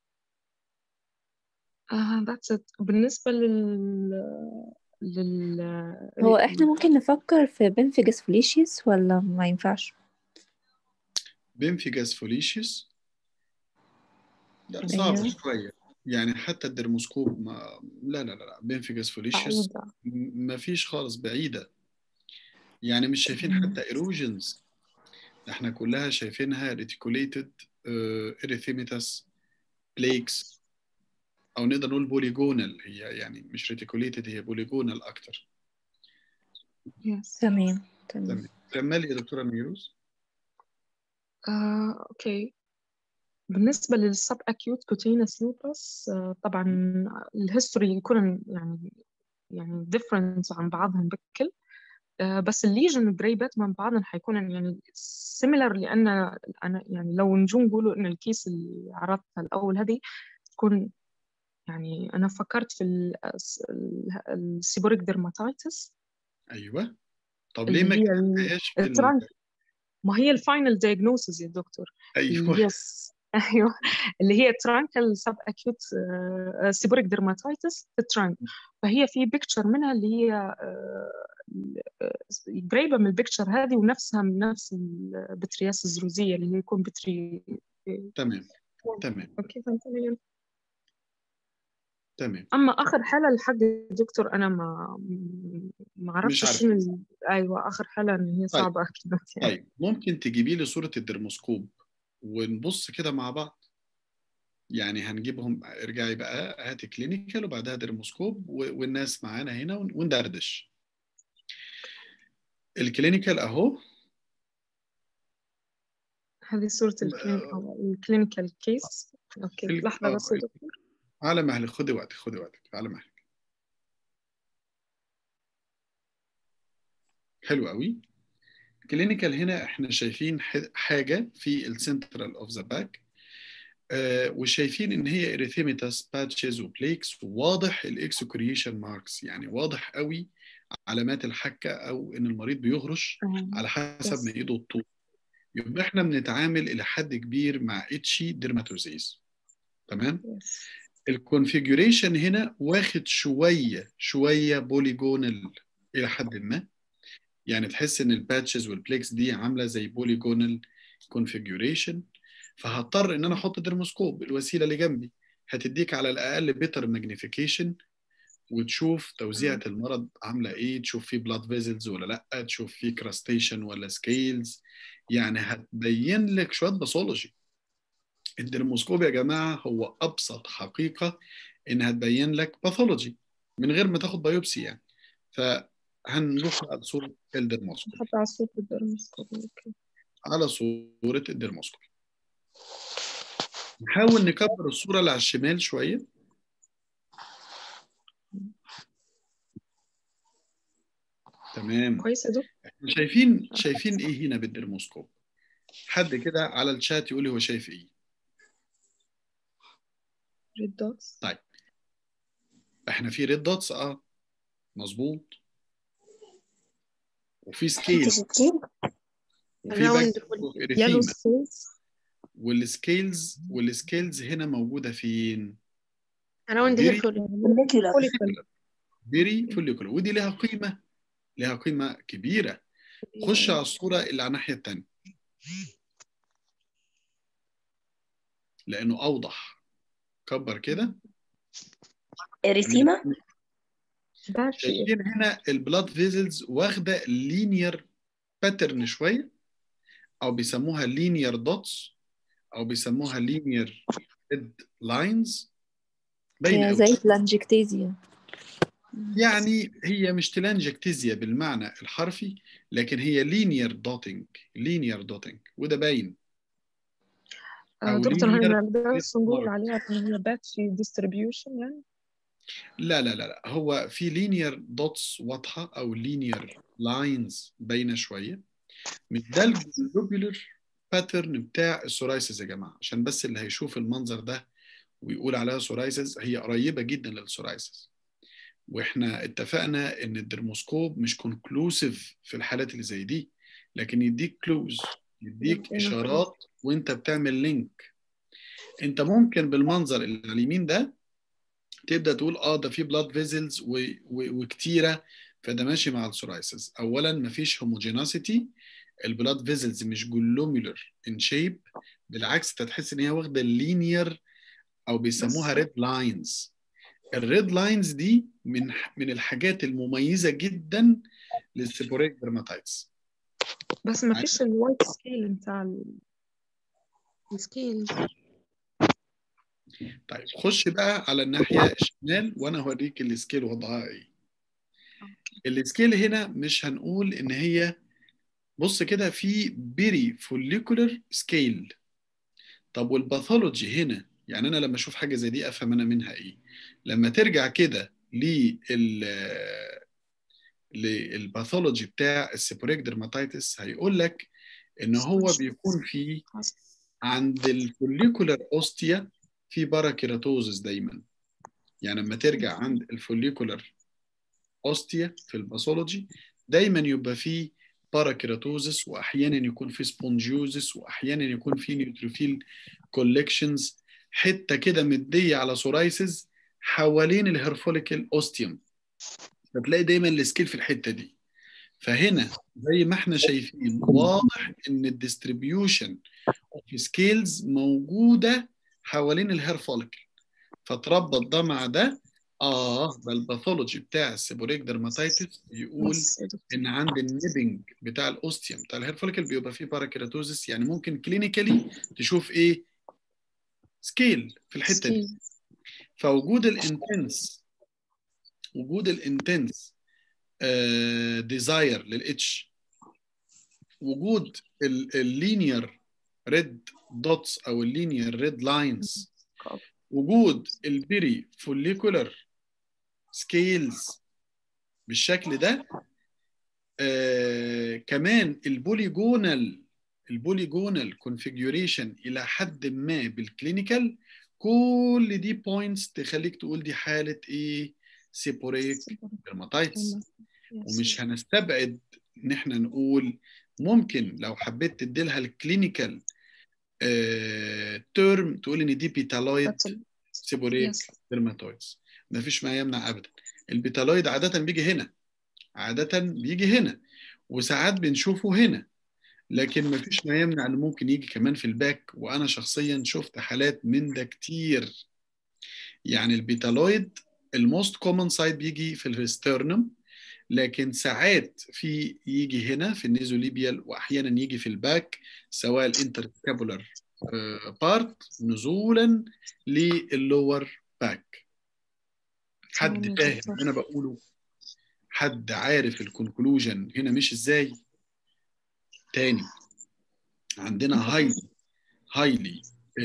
آه، that's it بالنسبة لل لل هو احنا ممكن نفكر في بنفيجس فوليشيس ولا ما ينفعش بنفيجاس فوليشيس لا صعب أيوه. شويه يعني حتى الدرموسكوب ما لا لا لا لا بنفيجاس فوليشيس بعيدة ما فيش خالص بعيده يعني مش شايفين مم. حتى ايروجنز احنا كلها شايفينها ريتيكوليتد اريثيميتاس بليكس او نقدر نقول بوليجونال هي يعني مش ريتيكوليتد هي بوليجونال اكتر yes تمام تمام تمام كملي يا دكتوره ميروز آه، أوكي بالنسبة للسب أكيوت كوتينس لوبس طبعا الهيستوري يكون يعني يعني ديفرنت عن بعضهم بكل آه، بس الليجن قريبات من بعضهم حيكون يعني سيميلر لأن أنا يعني لو نجو نقولوا إن الكيس اللي عرضتها الأول هذه تكون يعني أنا فكرت في ال- ال- السيبوريك ديرماتايتس ايوه طب ليه ما اللي هي ال- كتبتهاش في ال... الترانك ما هي الفاينل دايجنوسيس يا دكتور اللي هي ايوه الس- ايوه اللي هي ترانكل سب اكيوت سيبوريك ديرماتايتس في الترانك فهي في بيكتشر منها اللي هي آه، آه، قريبه من البيكتشر هذه ونفسها من نفس البترياس الزروزيه اللي هي يكون بتري تمام تمام اوكي فهمتني تمام اما اخر حاله الحق دكتور انا ما ما عرفتش عارفة. شنو ال- ايوه اخر حاله ان هي صعبه اكيد يعني. طيب ممكن تجيبي لي صورة الدرموسكوب ونبص كده مع بعض يعني هنجيبهم ارجعي بقى هاتي كلينيكال وبعدها درموسكوب و- والناس معانا هنا ون- وندردش الكلينيكال اهو هذه صوره الكلينيكال الكلينيكال كيس اوكي ال- لحظه آه، بس يا دكتور على مهلك خدي وقتك خدي وقتك على مهلك حلو قوي كلينيكال هنا احنا شايفين ح- حاجه في السنترال اوف ذا باك وشايفين ان هي اريثيميتاس باتشز وبليكس وواضح الاكسكريشن ماركس يعني واضح قوي علامات الحكه او ان المريض بيهرش على حسب ما Yes. ايده الطول يبقى احنا بنتعامل الى حد كبير مع اتشي ديرماتوزيز تمام Yes. الكونفيجوريشن هنا واخد شويه شويه بوليجونال الى حد ما يعني تحس ان الباتشز والبليكس دي عامله زي بوليجونال كونفيجوريشن فهضطر ان انا احط درموسكوب الوسيله اللي جنبي هتديك على الاقل بيتر ماجنيفيكيشن وتشوف توزيعة المرض عاملة إيه تشوف فيه بلاد فيزلز ولا لأ تشوف فيه كراستيشن ولا سكيلز يعني هتبين لك شوية باثولوجي الدرموسكوب يا جماعة هو أبسط حقيقة إنها تبين لك باثولوجي من غير ما تاخد بايوبسي يعني فهنروح على صورة الدرموسكوب حتى على صوت الدرموسكوب اوكي على صورة الدرموسكوب نحاول نكبر الصورة اللي على الشمال شوية تمام كويس يا دكتور احنا شايفين شايفين ايه هنا بالدرموسكوب حد كده على الشات يقول لي هو شايف ايه ريد دوتس احنا في ريد دوتس اه مظبوط وفي سكيل وفي Around باك يلو اريثيما سبيس والسكيلز والسكيلز هنا موجوده فين around the Very- hair follicle. فوليكل فيري فوليكولر ودي لها قيمه لها قيمه كبيره خش على الصوره اللي على الناحيه الثانيه لانه اوضح كبر كده اريثيما باتشي شايفين هنا البلاد فيزلز واخده لينير باترن شويه او بيسموها لينير دوتس او بيسموها لينير ريد لاينز باينه هي قوي زي الفلانجكتيزيا يعني هي مش تلانجكتيزيا بالمعنى الحرفي لكن هي لينير دوتنج لينير دوتنج وده باين آه، أو دكتور linear هل نقدرش نقول mark. عليها ان هي باتشي ديستريبيوشن يعني لا لا لا لا هو في لينير دوتس واضحه او لينير لاينز باينه شويه مش ده الجلوبولر باترن بتاع السورايسيس يا جماعه عشان بس اللي هيشوف المنظر ده ويقول عليها سورايسيس هي قريبه جدا للسورايسيس واحنا اتفقنا ان الدرموسكوب مش كونكلوسيف في الحالات اللي زي دي لكن يديك كلوز يديك يدينا اشارات وانت بتعمل لينك انت ممكن بالمنظر اللي على اليمين ده تبدا تقول اه ده في بلاد فيزلز وكتيره فده ماشي مع السورايسيس اولا مفيش هوموجيناسيتي البلاد فيزلز مش جلوميولر ان شيب بالعكس انت تحس ان هي واخده لينير او بيسموها بس- ريد لاينز الريد لاينز دي من من الحاجات المميزه جدا للسيبوريك درماتايتس بس ما فيش الوايت سكيل بتاع ال- السكيل طيب خش بقى على الناحيه الشمال وانا هوريك السكيل وضعها ايه السكيل هنا مش هنقول ان هي بص كده في بيري فوليكولر سكيل طب والباثولوجي هنا يعني انا لما اشوف حاجه زي دي افهم انا منها ايه لما ترجع كده لل للباثولوجي بتاع السيبوريك درماتيتس هيقول لك ان هو بيكون في عند الفوليكولر اوستيا في باراكيراتوزس دايما يعني لما ترجع عند الفوليكولر اوستيا في الباثولوجي دايما يبقى في باراكيراتوزس واحيانا يكون في سبونجيوزس واحيانا يكون في نيوتروفيل كولكشنز حته كده مديه على سورايسز حوالين الهيرفوليكال اوستيوم فتلاقي دايما السكيل في الحته دي فهنا زي ما احنا شايفين واضح ان الديستريبيوشن اوف سكيلز موجوده حوالين الهير فوليكل فتربط ده مع ده اه ده الباثولوجي بتاع السيبوريك درماتيتس يقول بس يا دكتور. ان عند النيبنج بتاع الاوستيوم بتاع الهير فوليكل بيبقى فيه باراكيراتوزس يعني ممكن كلينيكالي تشوف ايه سكيل في الحته دي سكيل. فوجود الانتنس وجود الانتنس ديزاير للاتش وجود اللينير ريد دوتس او اللينير ريد لاينز وجود البيري فوليكولر سكيلز بالشكل ده آه كمان البوليجونال البوليجونال كونفيجوريشن الى حد ما بالكلينيكال كل دي بوينتس تخليك تقول دي حاله ايه سيبوريك ديرماتايتس ومش هنستبعد ان احنا نقول ممكن لو حبيت تديلها الكلينيكال تيرم تقول ان دي بيتالويد سيبوريك ديرماتويدز ما فيش ما يمنع ابدا البيتالويد عاده بيجي هنا عاده بيجي هنا وساعات بنشوفه هنا لكن ما فيش ما يمنع انه ممكن يجي كمان في الباك وانا شخصيا شفت حالات من ده كتير يعني البيتالويد الموست كومن سايت بيجي في الستيرنم لكن ساعات في يجي هنا في النيزوليبيال واحيانا يجي في الباك سواء الانتركابولار بارت نزولا للور باك حد فاهم انا بقوله حد عارف الكونكلوجن هنا مش ازاي تاني عندنا هايلي هايلي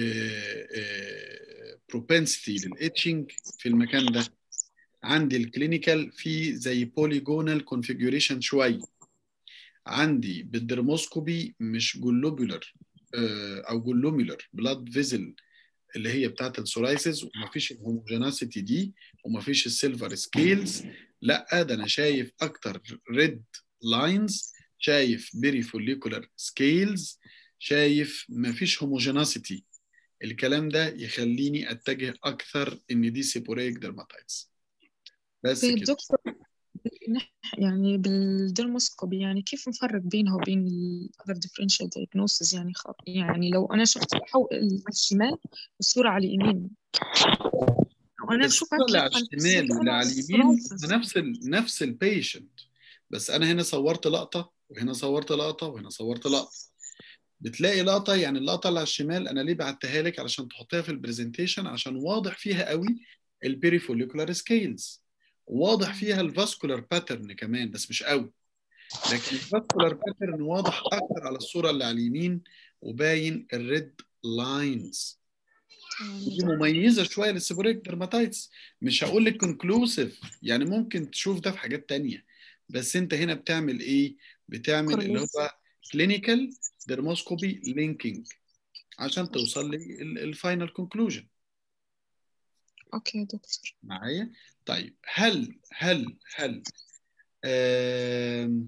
بروبنسيتي للاتشنج في المكان ده عندي الكلينيكال في زي بوليجونال كونفيجوريشن شويه عندي بالدرموسكوبي مش جلوبولر او جلوميلر بلاد فيزل اللي هي بتاعت السورايسيس ومفيش الهوموجيناسيتي دي ومفيش السيلفر سكيلز لا ده انا شايف اكتر ريد لاينز شايف بيري فوليكولار سكيلز شايف مفيش هوموجيناسيتي الكلام ده يخليني اتجه اكثر ان دي سيبوريك ديرماتايتس بس طيب كده دكتور يعني بالدرموسكوبي يعني كيف نفرق بينها وبين ال other differential diagnosis يعني خ... يعني لو أنا شفت بحول على الشمال والصورة على اليمين وأنا بشوفها الصورة اللي كيف على عن الشمال نفسي واللي أنا على اليمين psoriasis. نفس ال نفس البيشنت بس انا هنا صورت لقطه وهنا صورت لقطه وهنا صورت لقطه بتلاقي لقطه يعني اللقطه اللي على الشمال انا ليه بعتها لك علشان تحطيها في البرزنتيشن عشان واضح فيها قوي البيريفوليكولار سكيلز واضح فيها الفاسكولار باترن كمان بس مش قوي لكن الفاسكولار باترن واضح اكتر على الصوره اللي على اليمين وباين الريد لاينز دي مميزه شويه للسيبوريك ديرماتايتس مش هقول لك كونكلوسيف يعني ممكن تشوف ده في حاجات تانية بس انت هنا بتعمل ايه بتعمل اللي هو كلينيكال ديرموسكوبي لينكينج عشان توصل للفاينل كونكلوجن أوكي دكتور معايا طيب هل هل هل آم،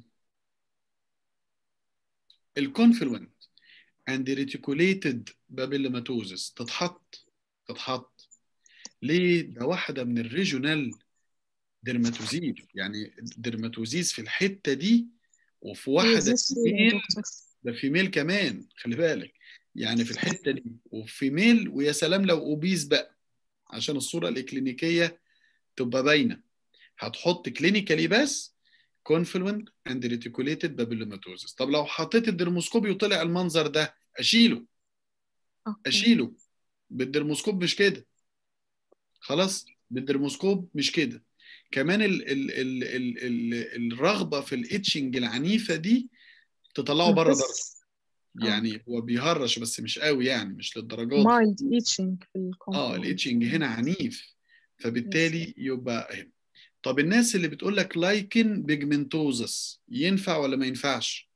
الكونفلوينت and reticulated papillomatosis تتحط تتحط ليه ده واحده من الريجونال ديرماتوزيز يعني ديرماتوزيز في الحته دي وفي واحده فيميل ده فيميل كمان خلي بالك يعني في الحته دي وفيميل ويا سلام لو اوبيز بقى عشان الصوره الاكلينيكيه تبقى باينه هتحط كلينيكالي بس كونفلوينت اند ريتيكوليتد بابيلوماتوزس طب لو حطيت الدرموسكوبي وطلع المنظر ده اشيله اشيله بالدرموسكوب مش كده خلاص بالدرموسكوب مش كده كمان ال ال ال ال ال الرغبه في الاتشنج العنيفه دي تطلعه بره برضه يعني هو بيهرش بس مش قوي يعني مش للدرجات دي. مايلد ايتشنج في الكومباوند اه الاتشنج هنا عنيف فبالتالي يبقى هنا طب الناس اللي بتقول لك لايكن بيجمنتوزس ينفع ولا ما ينفعش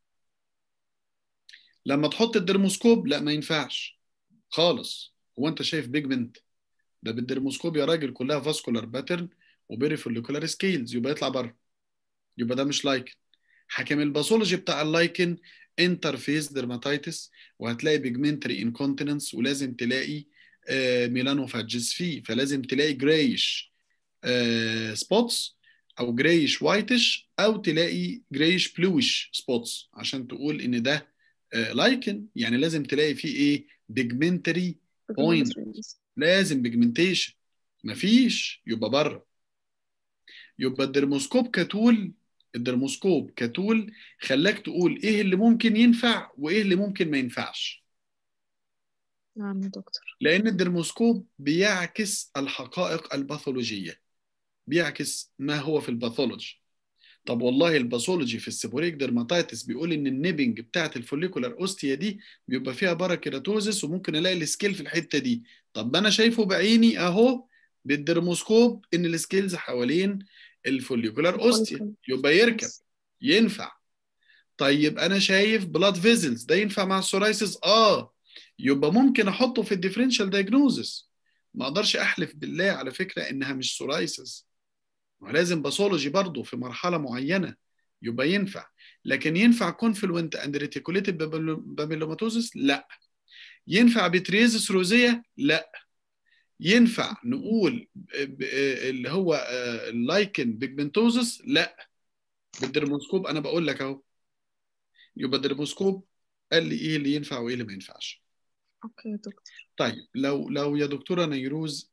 لما تحط الدرموسكوب لا ما ينفعش خالص هو انت شايف بيجمنت ده بالدرموسكوب يا راجل كلها فاسكولار باترن وبيريفوليكولار سكيلز يبقى يطلع بره يبقى ده مش لايكن حكم الباثولوجي بتاع اللايكن انترفيس ديرماتيتس وهتلاقي بيجمنتري انكونتيننس ولازم تلاقي آه ميلانوفاجز فيه فلازم تلاقي جرايش آه سبوتس او جرايش وايتش او تلاقي جرايش بلويش سبوتس عشان تقول ان ده آه لايكن يعني لازم تلاقي فيه ايه بيجمنتري بوينت لازم بيجمنتيشن مفيش يبقى بره يبقى الدرموسكوب كتول الدرموسكوب كتول خلاك تقول ايه اللي ممكن ينفع وايه اللي ممكن ما ينفعش نعم يا دكتور لان الدرموسكوب بيعكس الحقائق الباثولوجيه بيعكس ما هو في الباثولوجي طب والله الباثولوجي في السيبوريك ديرماتيتس بيقول ان النيبنج بتاعت الفوليكولار اوستيا دي بيبقى فيها باراكيراتوزس وممكن الاقي السكيل في الحته دي طب انا شايفه بعيني اهو بالدرموسكوب ان السكيلز حوالين الفوليكولار اوستيا يبقى يركب ينفع طيب انا شايف بلاد فيزلز ده ينفع مع السورايسيس اه يبقى ممكن احطه في الديفرنشال دايجنوزس ما اقدرش احلف بالله على فكره انها مش سورايسيس ولازم باثولوجي برضه في مرحله معينه يبقى ينفع لكن ينفع كونفلوينت اند ريتيكوليتد بابيلوماتوزس لا ينفع بتريزس روزيه لا ينفع نقول اللي هو اللايكن بيجمنتوزس لا بالدرموسكوب انا بقول لك اهو يبقى الدرموسكوب قال لي ايه اللي ينفع وايه اللي ما ينفعش اوكي دكتور طيب لو لو يا دكتوره نيروز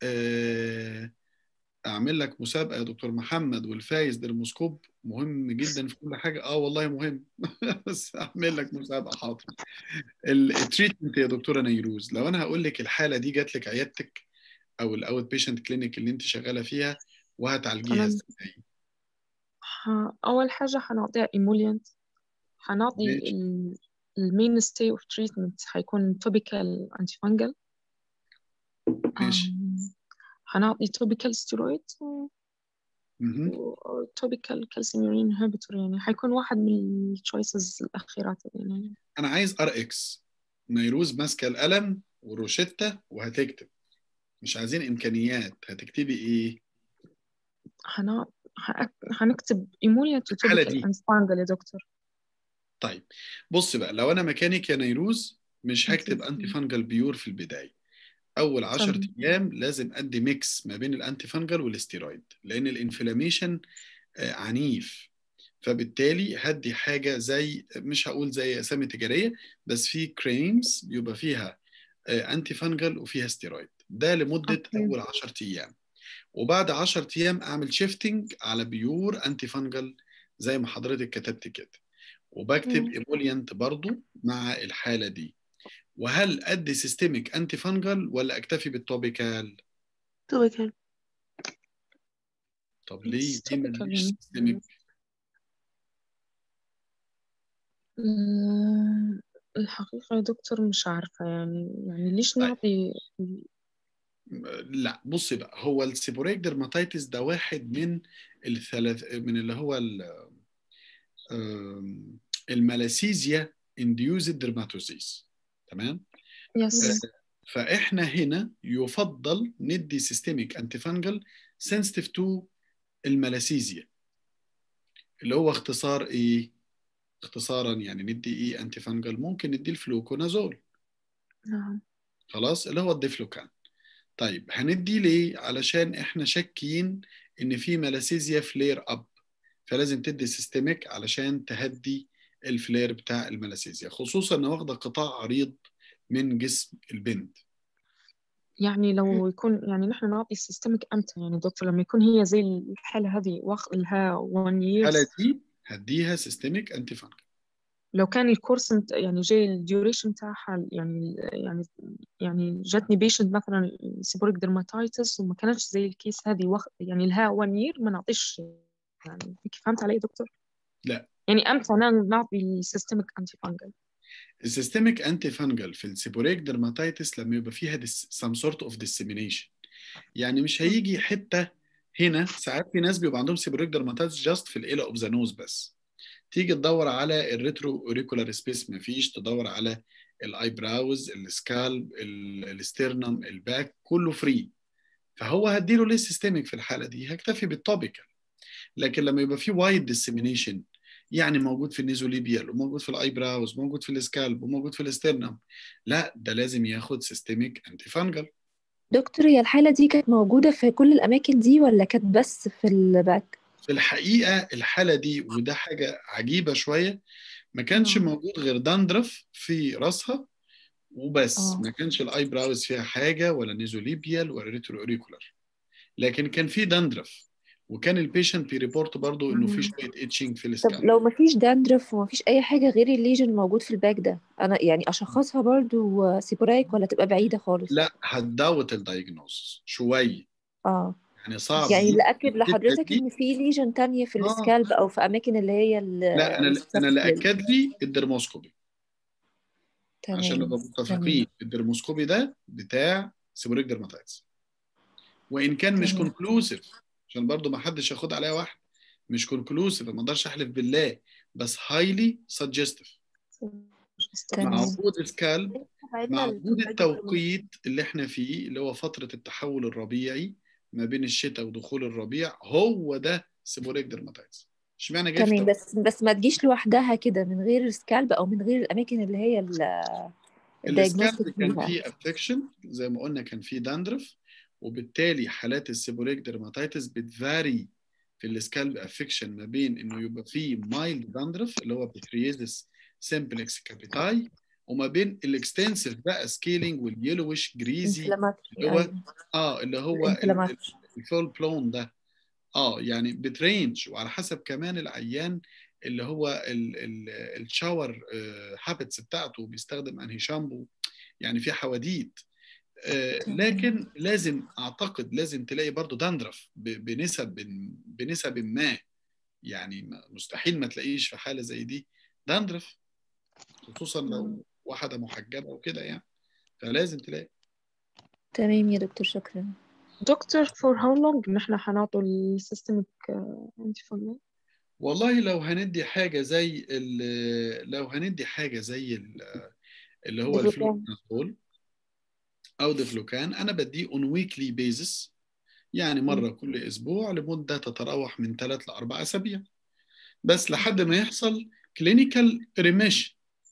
اعمل لك مسابقه يا دكتور محمد والفايز درموسكوب مهم جدا في كل حاجه اه والله مهم بس اعمل لك مسابقه حاضر التريتمنت يا دكتوره نيروز لو انا هقول لك الحاله دي جات لك عيادتك او الاوت بيشنت كلينيك اللي انت شغاله فيها وهتعالجيها ازاي اول حاجه هنعطيها ايمولينت هنعطي المين ستي اوف تريتمنت هيكون توبيكال انتي فانجل ماشي هنعطي توبيكال ستيرويد توبيكال كالسيوم يورين انهبيتور يعني هيكون واحد من التشويسز الاخيرات يعني انا عايز ار اكس نيروز ماسكه القلم وروشته وهتكتب مش عايزين امكانيات هتكتبي ايه هن... هنكتب ايمولينت وتوبيكال انتي فانجل يا دكتور طيب بص بقى لو انا مكانك يا نيروز مش هكتب انتي فانجل بيور في البدايه اول 10 ايام لازم ادي ميكس ما بين الانتي فانجل والاستيرويد لان الانفلاميشن عنيف فبالتالي هدي حاجه زي مش هقول زي اسامي تجاريه بس في كريمز بيبقى فيها انتي فانجل وفيها ستيرويد ده لمده أوكي. اول 10 ايام وبعد 10 ايام اعمل شيفتنج على بيور انتي فانجل زي ما حضرتك كتبت كده وبكتب مم. ايموليانت برضو مع الحاله دي وهل ادي سيستميك انتي فانجل ولا اكتفي بالتوبيكال توبيكال طب ليه دي topical مش يعني. سيستميك ال- الحقيقة يا دكتور مش عارفة يعني يعني ليش طيب. نعطي لا بص بقى هو السيبوريك درماتيتس ده واحد من الثلاث من اللي هو ال- آم، الملاسيزيا انديوزد درماتوزيس تمام يس فاحنا هنا يفضل ندي سيستميك انتي فانجل سنسيتيف تو الملاسيزيا اللي هو اختصار ايه اختصارا يعني ندي ايه انتي فانجل ممكن ندي الفلوكونازول نعم خلاص اللي هو الديفلوكان طيب هندي ليه علشان احنا شاكين ان في ملاسيزيا فلير اب فلازم تدي سيستميك علشان تهدي الفلير بتاع الملاسيزيا خصوصا ان واخده قطاع عريض من جسم البنت يعني لو يكون يعني نحن نعطي السيستميك امتى يعني دكتور لما يكون هي زي الحالة هذه واخد لها 1 الحاله years دي هديها سيستميك انتي فانجل لو كان الكورس مت... يعني جاي الديوريشن بتاعها يعني يعني يعني جاتني بيشنت مثلا سيبوريك درماتايتس وما كانتش زي الكيس هذه وخ... يعني لها 1 يير ما نعطيش يعني هيك فهمت علي دكتور؟ لا. يعني امتى نا- نعطي السيستميك انتي فانجل السيستميك انتي فانجل في السيبوريك درماتيتس لما يبقى فيها سم سورت اوف dissemination يعني مش هيجي حته هنا ساعات في ناس بيبقى عندهم سيبوريك درماتيتس جاست في الايلا اوف ذا نوز بس تيجي تدور على الريترو اوريكولار سبيس مفيش تدور على الاي براوز السكالب الاسترنم الباك كله فري فهو هديله ليه سيستميك في الحاله دي هكتفي بالتوبيكال لكن لما يبقى في وايد dissemination يعني موجود في النيزوليبيال وموجود في الاي براوز وموجود في السكالب وموجود في الاسترنم لا ده لازم ياخد سيستميك انتي فانجل دكتور هي الحالة دي كانت موجودة في كل الأماكن دي ولا كانت بس في الباك؟ في الحقيقه الحاله دي وده حاجه عجيبه شويه ما كانش آه. موجود غير داندرف في راسها وبس آه. ما كانش الاي براوز فيها حاجه ولا نيزوليبيال ولا ريترو اوريكولار لكن كان في داندرف وكان البيشنت بيريبورت برضو انه في مم. شويه اتشنج في طب السكالب لو مفيش داندرف ومفيش أي حاجة غير الليجن موجود في الباك ده أنا يعني أشخصها برضو سيبورايك ولا تبقى بعيدة خالص؟ لا هتداوت الدايجنوز شويه اه يعني صعب يعني اللي جدا اكد جدا لحضرتك دي ان في ليجن تانية في اه السكالب او في اماكن اللي هي ال- لا انا انا اللي السبسل اكد لي الدرموسكوبي عشان تمام نبقى تمام متفقين الدرموسكوبي ده بتاع سيبوريك درماتايتس وان كان مش تمام كونكلوسيف عشان برضو ما حدش ياخد عليها واحد مش كونكلوسيف ما اقدرش احلف بالله بس هايلي سجستيف مع تمام وجود السكالب عيدنا مع ال- وجود عيدنا الدرموسكوبي. التوقيت اللي احنا فيه اللي هو فترة التحول الربيعي ما بين الشتاء ودخول الربيع هو ده سيبوريك درماتايتس اشمعنى جاي في تمام توقيت بس بس ما تجيش لوحدها كده من غير السكالب او من غير الاماكن اللي هي الدايجنوستيك السكالب كان فيها فيه افكشن زي ما قلنا كان فيه داندرف وبالتالي حالات السيبوريك درماتايتس بتفاري في السكالب افكشن ما بين انه يبقى فيه مايلد داندرف اللي هو بتريزس سمبلكس كابيتاي وما بين الاكستنسيف بقى سكيلينج واليلوش جريزي انفلاماتوري اللي هو ايوه اه اللي هو الانفلاماتوري الفول بلون ده اه يعني بترينج وعلى حسب كمان العيان اللي هو الشاور هابتس بتاعته بيستخدم انهي شامبو يعني في حواديت آه، تمام لكن لازم اعتقد لازم تلاقي برضو دندرف ب- بنسب بنسب ما يعني ما- مستحيل ما تلاقيش في حالة زي دي دندرف خصوصا لو واحدة محجبة وكده يعني فلازم تلاقي تمام يا دكتور شكرا دكتور for how long نحن حنعطوا السيستمك انتي فانجل والله لو هندي حاجة زي ال- لو هندي حاجة زي ال- اللي هو ديفلوكان الفلوكانازول أو ديفلوكان أنا بديه on weekly basis يعني مرة كل أسبوع لمدة تتراوح من ثلاث لأربع أسابيع بس لحد ما يحصل كلينيكال ريميشن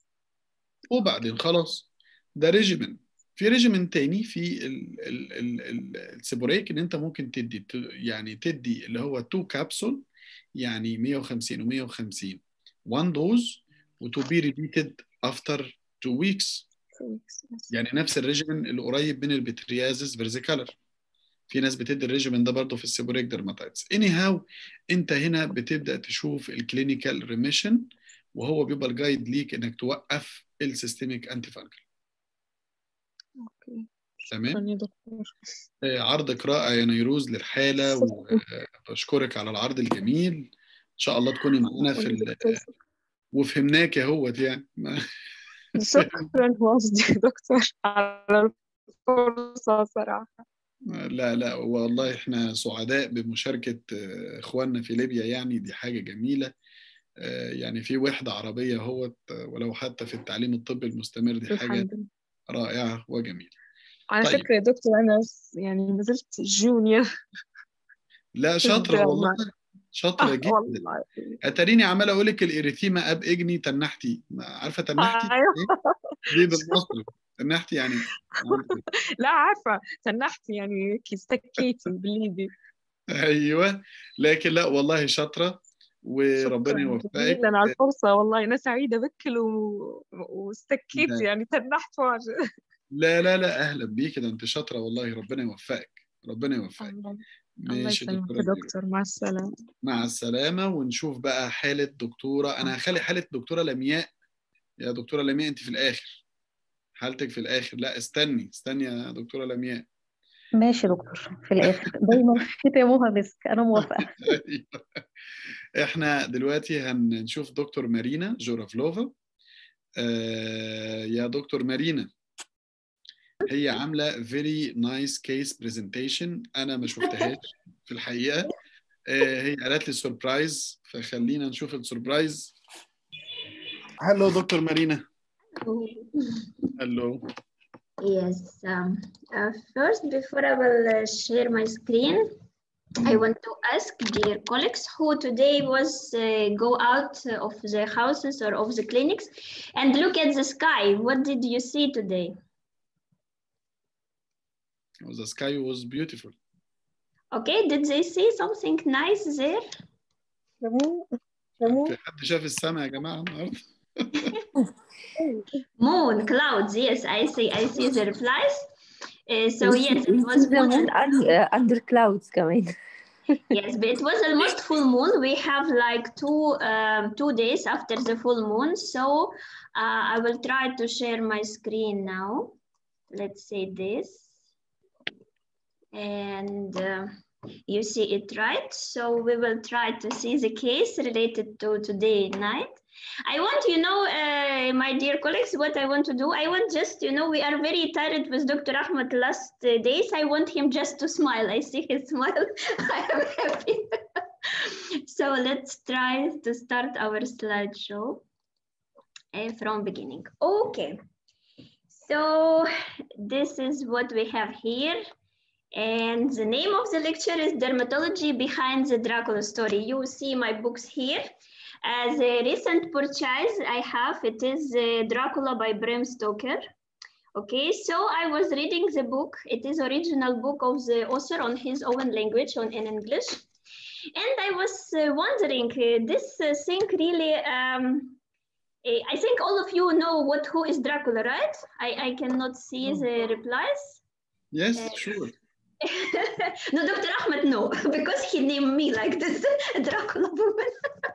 وبعدين خلاص ده ريجيمن في ريجيمن تاني في ال- ال- ال- ال- السيبوريك ان انت ممكن تدي ت- يعني تدي اللي هو 2 كابسول يعني 150 و150 1 دوز وتو بي ريبيتد افتر 2 ويكس يعني نفس الريجيمن اللي قريب من البتريازيس فيرزيكالر في ناس بتدي الريجيمن ده برضه في السيبوريك درماتايتس اني هاو انت هنا بتبدا تشوف الكلينيكال ريميشن وهو بيبقى الجايد ليك انك توقف السيستميك انتي فانجل اوكي تمام شكرا يا دكتور آه، عرضك رائع يا نيروز للحاله وبشكرك على العرض الجميل ان شاء الله تكوني معانا في ال... وفهمناك اهوت يعني ما- شكرا قصدي يا دكتور على الفرصة صراحة لا لا والله احنا سعداء بمشاركه آه، اخواننا في ليبيا يعني دي حاجه جميله آه، يعني في وحده عربيه اهوت آه، ولو حتى في التعليم الطبي المستمر دي حاجه الحمد لله رائعه وجميله على طيب. فكرة يا دكتور أنا س- يعني ما زلت جونيور لا شاطره الدراما. والله شاطره جدا والله اتاريني عمال اقول لك الاريثيما اب اجني تنحتي ما عارفه تنحتي أيوة. إيه؟ دي بالمصري تنحتي يعني عملت إيه؟ لا عارفة تنحت يعني كي استكيتي بالليبي ايوه لكن لا والله شاطره وربنا شكراً يوفقك جزيلا على الفرصة والله أنا سعيدة بكل و... واستكيت لا. يعني تنحت واجد لا لا لا اهلا بيك ده انت شاطره والله ربنا يوفقك ربنا يوفقك الله الله ماشي يسلمك دكتوره يا زينب. دكتور مع السلامة مع السلامه ونشوف بقى حاله دكتوره انا هخلي حاله دكتوره لمياء يا دكتوره لمياء انت في الاخر حالتك في الاخر لا استني استني يا دكتوره لمياء ماشي يا دكتور في الآخر دايما ختموها مسك أنا موافقة أيوة. احنا دلوقتي هنشوف دكتور مارينا جورافلوفا آه يا دكتور مارينا هي عامله very nice case presentation انا ما شفتهاش في الحقيقه آه هي قالت لي سربرايز فخلينا نشوف السربرايز هلو دكتور مارينا هلو Yes. Um, uh, first, before I will uh, share my screen, I want to ask dear colleagues who today was uh, go out of their houses or of the clinics and look at the sky. What did you see today? the sky was beautiful Okay, did they see something nice there? في حد شاف السماء يا جماعه النهارده Moon, clouds. Yes, I see. I see the replies. Uh, so yes, it was the moon. moon un- uh, under clouds كمان Yes, but it was almost full moon. We have like two um, two days after the full moon. So uh, I will try to share my screen now. Let's say this. And uh, You see it right. So we will try to see the case related to today night. I want, you know, uh, my dear colleagues, what I want to do, I want just, you know, we are very tired with Dr. Ahmed last uh, days. I want him just to smile. I see his smile. I am happy. so let's try to start our slideshow uh, from beginning. Okay. So this is what we have here. And the name of the lecture is Dermatology Behind the Dracula Story. You see my books here. As a recent purchase I have, it is uh, Dracula by Bram Stoker. Okay, so I was reading the book. It is original book of the author on his own language, on in English. And I was uh, wondering, uh, this uh, thing really, um, eh, I think all of you know what who is Dracula, right? I, I cannot see the replies. Yes, Uh, sure. no, Dr. Ahmed, no, because he named me like this, Dracula woman.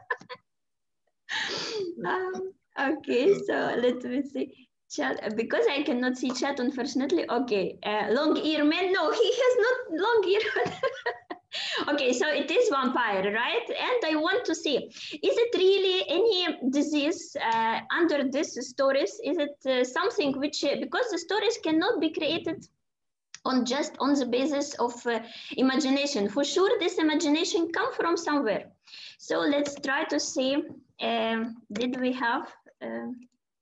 um, okay, so let me see. Chat, because I cannot see chat, unfortunately. Okay, uh, long ear man. No, he has not long ear. okay, so it is vampire, right? And I want to see, is it really any disease uh, under this stories? Is it uh, something which, uh, because the stories cannot be created on just on the basis of uh, imagination. For sure, this imagination come from somewhere. So let's try to see, um, did we have, uh,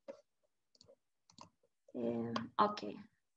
um, okay.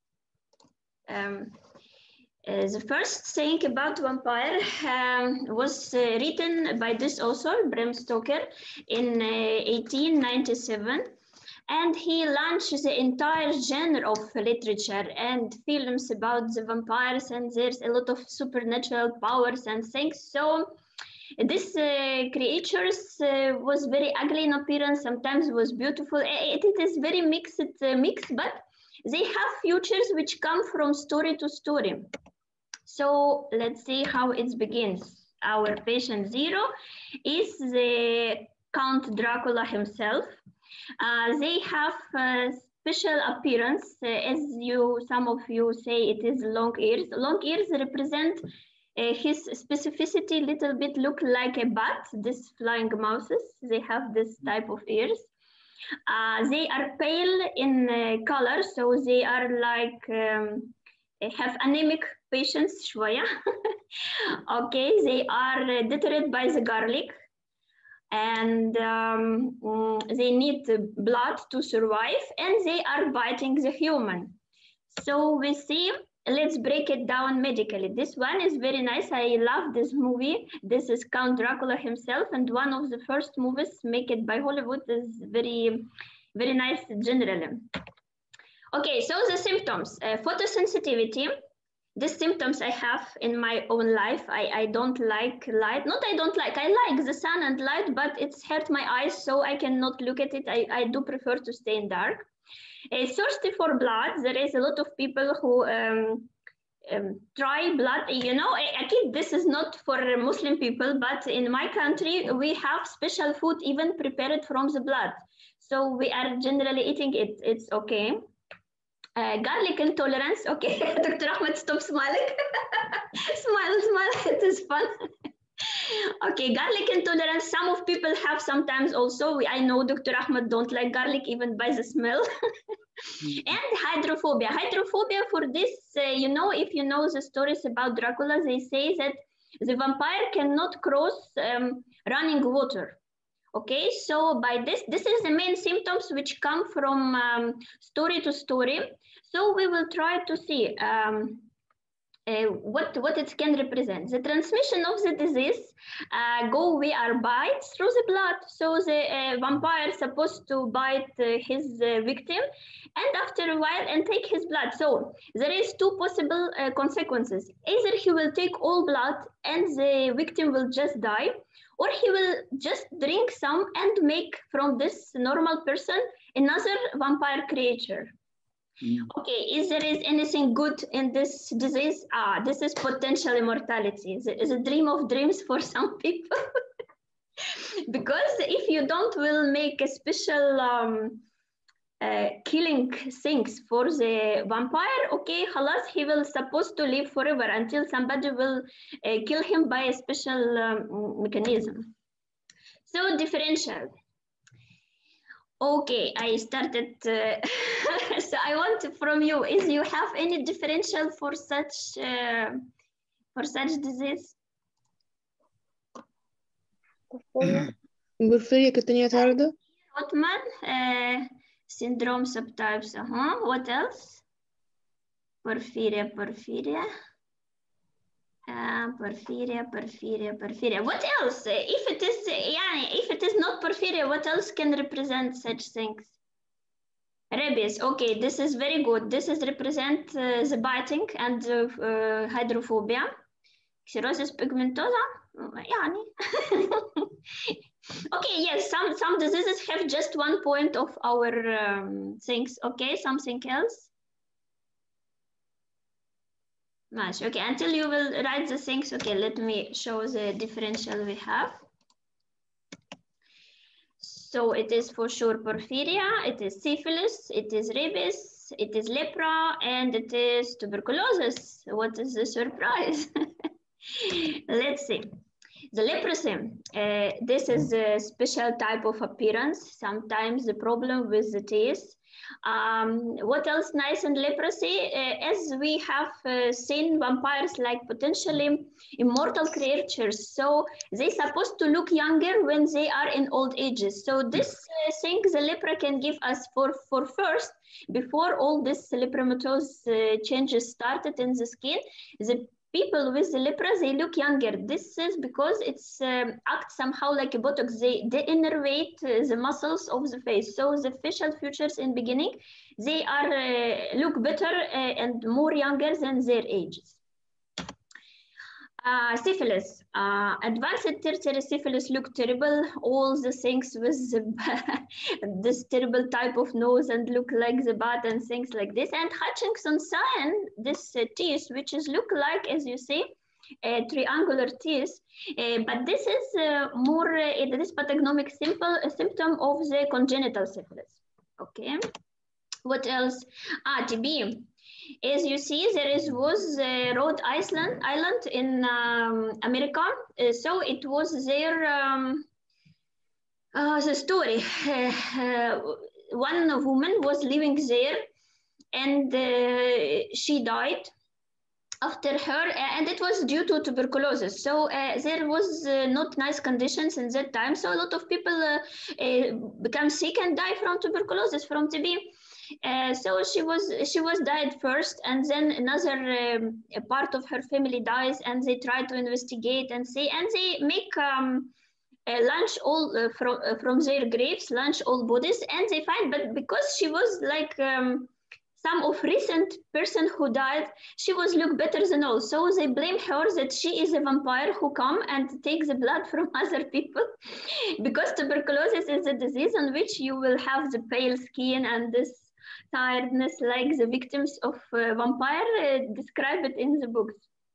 Um, uh, the first thing about vampire um, was uh, written by this author, Bram Stoker, in uh, 1897 and he launched the entire genre of literature and films about the vampires and there's a lot of supernatural powers and things so this uh, creatures uh, was very ugly in appearance sometimes was beautiful it, it is very mixed uh, mix but they have futures which come from story to story so let's see how it begins our patient zero is the count dracula himself uh, they have a special appearance, uh, as you some of you say, it is long ears. Long ears represent uh, his specificity. Little bit look like a bat. These flying mouses, they have this type of ears. Uh, they are pale in color, so they are like um, have anemic patients. شوية. okay, they are deterred by the garlic and um, they need blood to survive and they are biting the human. So we see, let's break it down medically. This one is very nice. I love this movie. This is Count Dracula himself and one of the first movies made it by Hollywood is very, very nice generally. Okay, so the symptoms, uh, photosensitivity, the symptoms I have in my own life. I, I don't like light. Not I don't like, I like the sun and light, but it's hurt my eyes, so I cannot look at it. I, I do prefer to stay in dark. A thirsty for blood. There is a lot of people who um, um, try blood. You know, I, I keep this is not for Muslim people, but in my country, we have special food even prepared from the blood. So we are generally eating it. It's okay. Uh, garlic intolerance. Okay, Dr. Ahmed, stop smiling. smile, smile. It is fun. okay, garlic intolerance. Some of people have sometimes also. I know Dr. Ahmed don't like garlic even by the smell. and hydrophobia. Hydrophobia for this, uh, you know, if you know the stories about Dracula, they say that the vampire cannot cross um, running water. Okay, so by this, this is the main symptoms which come from um, story to story. So we will try to see um, uh, what, what it can represent. The transmission of the disease uh, go via bites through the blood. So the uh, vampire is supposed to bite his victim and after a while and take his blood. So there is two possible consequences. Either he will take all blood and the victim will just die or he will just drink some and make from this normal person another vampire creature. Mm. Okay, is there is anything good in this disease? Ah, this is potential immortality. It's a, it's a dream of dreams for some people. because if you don't will make a special um, uh, killing things for the vampire okay خلاص he will supposed to live forever until somebody will uh, kill him by a special um, mechanism so differential okay I started uh, so I want from you is you have any differential for such uh, for such disease بورفيريا كتانية عارضة Otman, uh, syndrome subtypes. Uh-huh. What else? Porphyria, porphyria. Uh, porphyria, porphyria, porphyria. What else? Uh, If it is, uh, yeah, if it is not porphyria, what else can represent such things? Rabies. Okay, this is very good. This is represent uh, the biting and uh, uh, hydrophobia. Xerosis pigmentosa. يعني. okay, yes, some some diseases have just one point of our um, things. Okay, something else. Nice. Okay, until you will write the things. Okay, let me show the differential we have. So it is for sure porphyria, it is syphilis, it is rabies, it is lepra, and it is tuberculosis. What is the surprise? Let's see. The leprosy, uh, this is a special type of appearance. Sometimes the problem with the teeth. Um, what else nice in leprosy? Uh, as we have uh, seen vampires like potentially immortal creatures. So they supposed to look younger when they are in old ages. So this uh, thing the lepra can give us for, for first, before all this lepromatose uh, changes started in the skin, the people with the lepra they look younger this is because it's um, act somehow like a botox they they innervate uh, the muscles of the face so the facial features in beginning they are uh, look better uh, and more younger than their ages uh, syphilis. Uh, advanced tertiary syphilis look terrible. All the things with the, this terrible type of nose and look like the bat and things like this. And Hutchinson sign, this uh, teeth, which is look like, as you see, uh, triangular teeth. Uh, but this is uh, more, uh, this pathognomic simple, a symptom of the congenital syphilis. Okay. What else? Ah, TB. As you see, there is was uh, Rhode Island Island in um, America. Uh, so it was their um, uh, the story. one woman was living there, and she died after her, and it was due to tuberculosis. So there was not nice conditions in that time. So a lot of people become sick and die from tuberculosis, from TB. Uh, so she was she was died first and then another um, part of her family dies and they try to investigate and see and they make um, lunch all uh, from uh, from their graves lunch all bodies and they find but because she was like um, some of recent person who died she was look better than all so they blame her that she is a vampire who come and take the blood from other people because tuberculosis is a disease on which you will have the pale skin and this tiredness like the victims of uh, vampire uh, describe it in the books.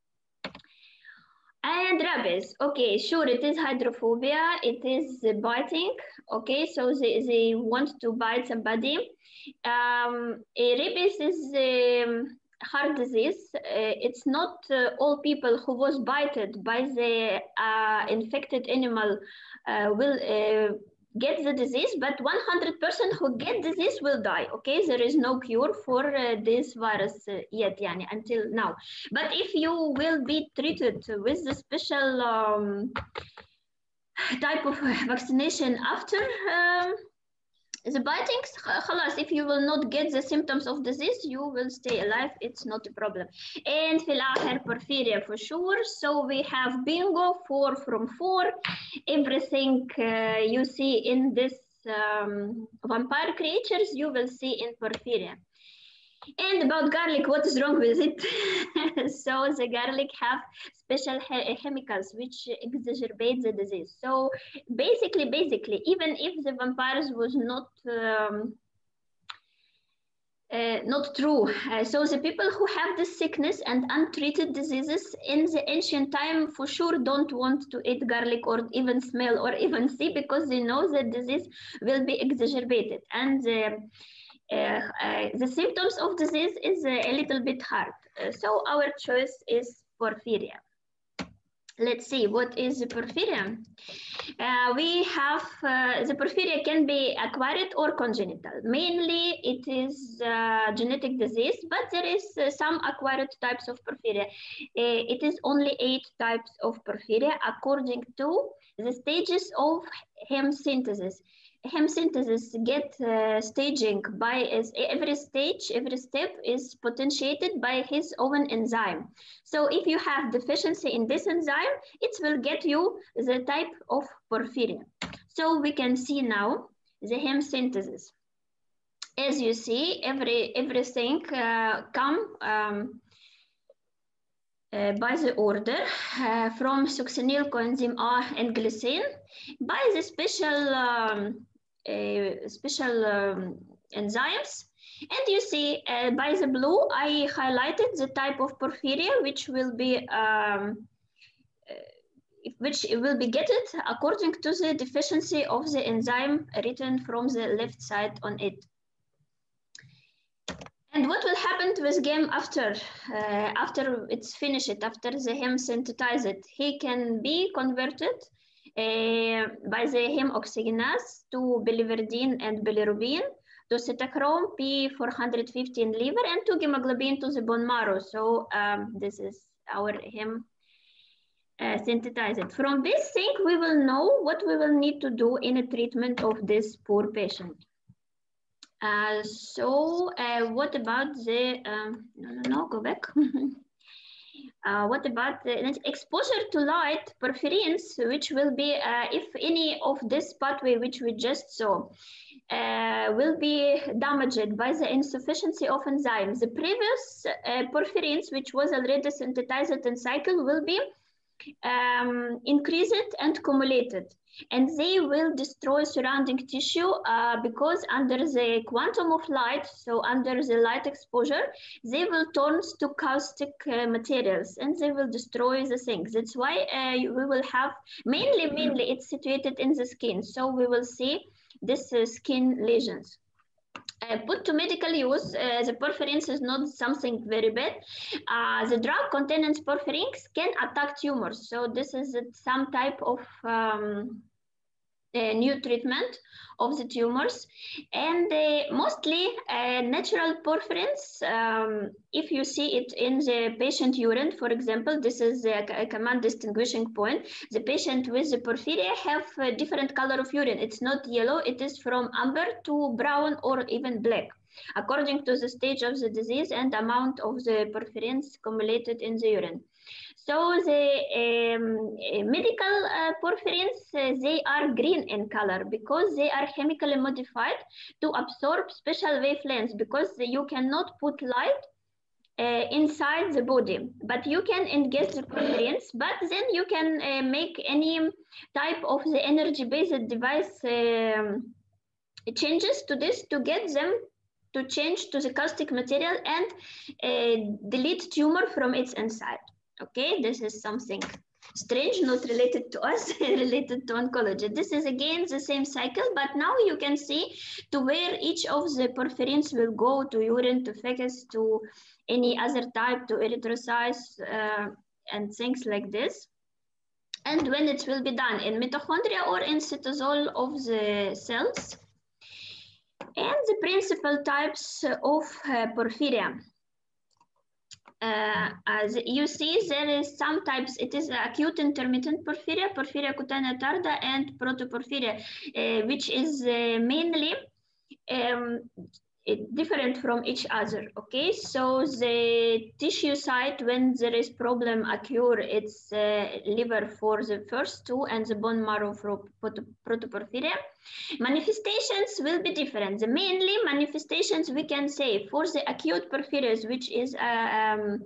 And rabies, okay, sure, it is hydrophobia, it is uh, biting, okay, so they, they want to bite somebody. Um, rabies is um, heart disease. it's not all people who was bited by the infected animal will get the disease, but 100% who get disease will die. Okay, there is no cure for uh, this virus uh, yet, yani, until now. But if you will be treated with the special um, type of vaccination after um, the biting, خلاص, if you will not get the symptoms of disease, you will stay alive. It's not a problem. And في الآخر porphyria for sure. So we have bingo, four from four. Everything uh, you see in this um, vampire creatures, you will see in porphyria. And about garlic, what is wrong with it? so the garlic have special chemicals which exacerbate the disease. So basically, basically, even if the vampires was not um, uh, not true. Uh, so the people who have this sickness and untreated diseases in the ancient time for sure don't want to eat garlic or even smell or even see because they know the disease will be exacerbated. And uh, uh, uh, the symptoms of disease is a little bit hard. Uh, so our choice is porphyria. Let's see, what is the porphyria? Uh, we have, uh, the porphyria can be acquired or congenital. Mainly it is uh, genetic disease, but there is uh, some acquired types of porphyria. Uh, it is only eight types of porphyria according to the stages of heme synthesis heme synthesis get uh, staging by is every stage every step is potentiated by his own enzyme so if you have deficiency in this enzyme it will get you the type of porphyria so we can see now the heme synthesis as you see every everything uh, come um, uh, by the order uh, from succinyl coenzyme A and glycine by the special um, uh, special um, enzymes. And you see uh, by the blue, I highlighted the type of porphyria which will be um, uh, which will be getted according to the deficiency of the enzyme written from the left side on it. And what will happen to this game after uh, after it's finished, after the heme synthesized it? He can be converted uh, by the heme oxygenase to biliverdin and bilirubin, to cytochrome P450 in liver, and to hemoglobin to the bone marrow. So um, this is our heme uh, synthesized. From this thing, we will know what we will need to do in a treatment of this poor patient. Uh, so uh, what about the, um, no, no, no, go back. Uh, what about the exposure to light porphyrins, which will be, uh, if any of this pathway which we just saw, uh, will be damaged by the insufficiency of enzymes. The previous porphyrins, which was already synthesized and cycle, will be um, increased and accumulated and they will destroy surrounding tissue uh, because under the quantum of light, so under the light exposure, they will turn to caustic uh, materials and they will destroy the things. That's why uh, we will have, mainly, mainly it's situated in the skin. So we will see this skin lesions. Uh, put to medical use, uh, the porphyrins is not something very bad. Uh, the drug containing porphyrins can attack tumors. So this is some type of um, new treatment of the tumors. And mostly natural porphyrins, um, if you see it in the patient urine, for example, this is a, a common distinguishing point. The patient with the porphyria have a different color of urine. It's not yellow, it is from amber to brown or even black according to the stage of the disease and amount of the porphyrins accumulated in the urine. So the um, medical uh, porphyrins, uh, they are green in color because they are chemically modified to absorb special wavelengths because you cannot put light uh, inside the body, but you can engage the porphyrins, but then you can uh, make any type of the energy-based device um, changes to this to get them to change to the caustic material and uh, delete tumor from its inside. Okay, this is something strange, not related to us, related to oncology. This is again the same cycle, but now you can see to where each of the porphyrins will go to urine, to feces, to any other type, to erythrocytes, uh, and things like this. And when it will be done in mitochondria or in cytosol of the cells. And the principal types of uh, porphyria. Uh, as you see, there is some types, it is acute intermittent porphyria, porphyria cutanea tarda, and protoporphyria, uh, which is uh, mainly um, different from each other, okay? So the tissue site, when there is problem occur, it's uh, liver for the first two and the bone marrow for protoporphyria. Manifestations will be different. The mainly manifestations we can say for the acute porphyrias, which is uh, um,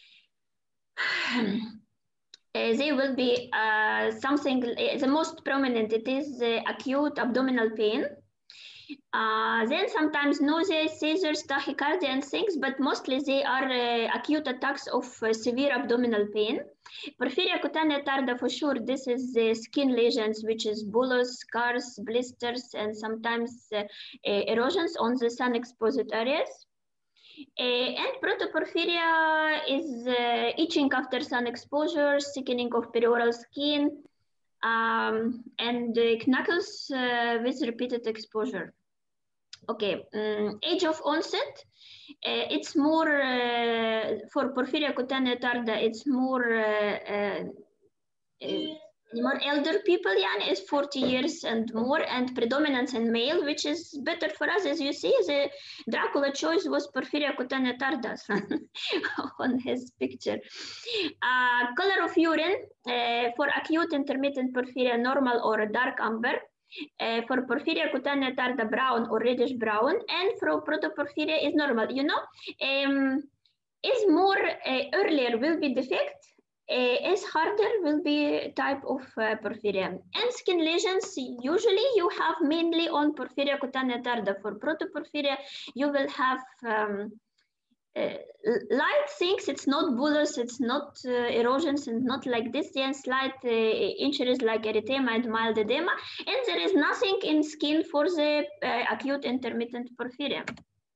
uh, they will be uh, something, the most prominent, it is the acute abdominal pain Uh, then sometimes nausea, seizures, tachycardia, and things, but mostly they are uh, acute attacks of uh, severe abdominal pain. Porphyria cutanea tarda, for sure, this is the skin lesions, which is bullous, scars, blisters, and sometimes uh, uh, erosions on the sun-exposed areas. Uh, and protoporphyria is uh, itching after sun exposure, thickening of perioral skin, um, and uh, knuckles uh, with repeated exposure. Okay, um, age of onset, uh, it's more uh, for Porphyria cutanea tarda, it's more uh, uh, more elder people, yani, is 40 years and more, and predominance in male, which is better for us. As you see, the Dracula choice was Porphyria cutanea tarda on his picture. Uh, color of urine uh, for acute intermittent porphyria, normal or dark amber. Uh, for porphyria cutanea tarda, brown or reddish brown, and for protoporphyria is normal. You know, um, is more uh, earlier will be defect uh, is harder will be type of uh, porphyria. And skin lesions, usually you have mainly on porphyria cutanea tarda. For protoporphyria, you will have um, uh, light things. It's not bullous, it's not uh, erosions, and not like this. Then slight uh, injuries like erythema and mild edema. And there is nothing in skin for the uh, acute intermittent porphyria.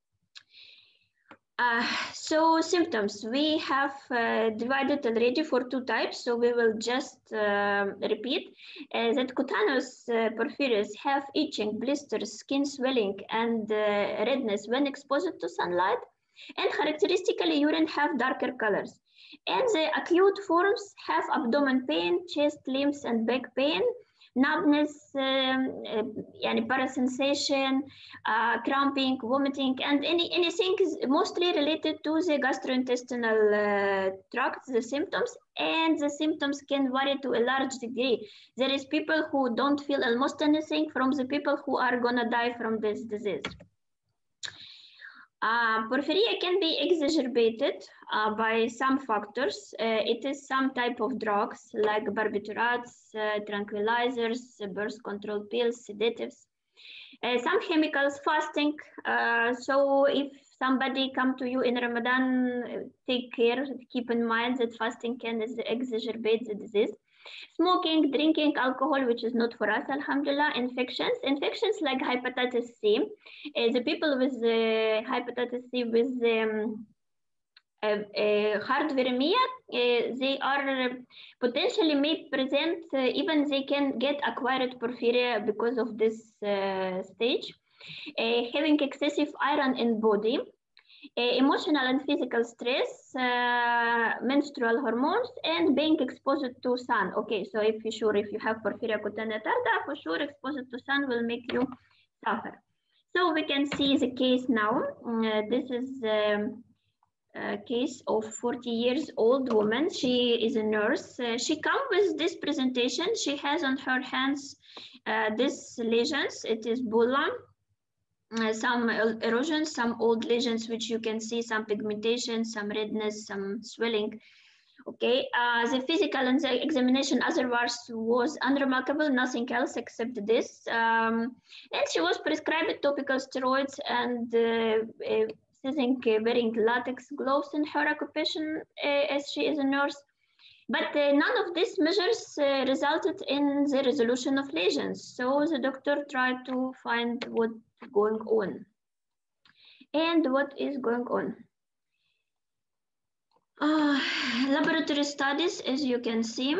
Uh, so symptoms, we have uh, divided already for two types, so we will just uh, repeat uh, that cutaneous uh, porphyrias have itching, blisters, skin swelling, and uh, redness when exposed to sunlight, and characteristically urine have darker colors. And the acute forms have abdomen pain, chest, limbs, and back pain, numbness, um, uh, yani parasensation, uh, cramping, vomiting, and any anything is mostly related to the gastrointestinal uh, tract, the symptoms, and the symptoms can vary to a large degree. There is people who don't feel almost anything from the people who are gonna die from this disease. Uh, porphyria can be exacerbated uh, by some factors. Uh, it is some type of drugs like barbiturates, uh, tranquilizers, birth control pills, sedatives. Uh, some chemicals, fasting. Uh, so if somebody come to you in Ramadan, take care, keep in mind that fasting can exacerbate the disease smoking, drinking alcohol, which is not for us, alhamdulillah, infections. Infections like hepatitis C. Uh, the people with uh, hepatitis C with um, uh, uh, heart viremia, uh, they are potentially may present, uh, even they can get acquired porphyria because of this uh, stage. Uh, having excessive iron in body, uh, emotional and physical stress, uh, menstrual hormones, and being exposed to sun. Okay, so if you sure if you have porphyria cutanea tarda, for sure exposed to sun will make you suffer. So we can see the case now. Uh, this is um, a case of 40 years old woman. She is a nurse. Uh, she come with this presentation. She has on her hands uh, these lesions. It is bulla, uh, some erosion, some old lesions, which you can see some pigmentation, some redness, some swelling. Okay, uh, the physical and the examination otherwise was unremarkable, nothing else except this. Um, and she was prescribed topical steroids and uh, uh, using wearing latex gloves in her occupation as she is a nurse. But uh, none of these measures uh, resulted in the resolution of lesions. So the doctor tried to find what's going on. And what is going on? Uh, laboratory studies, as you can see.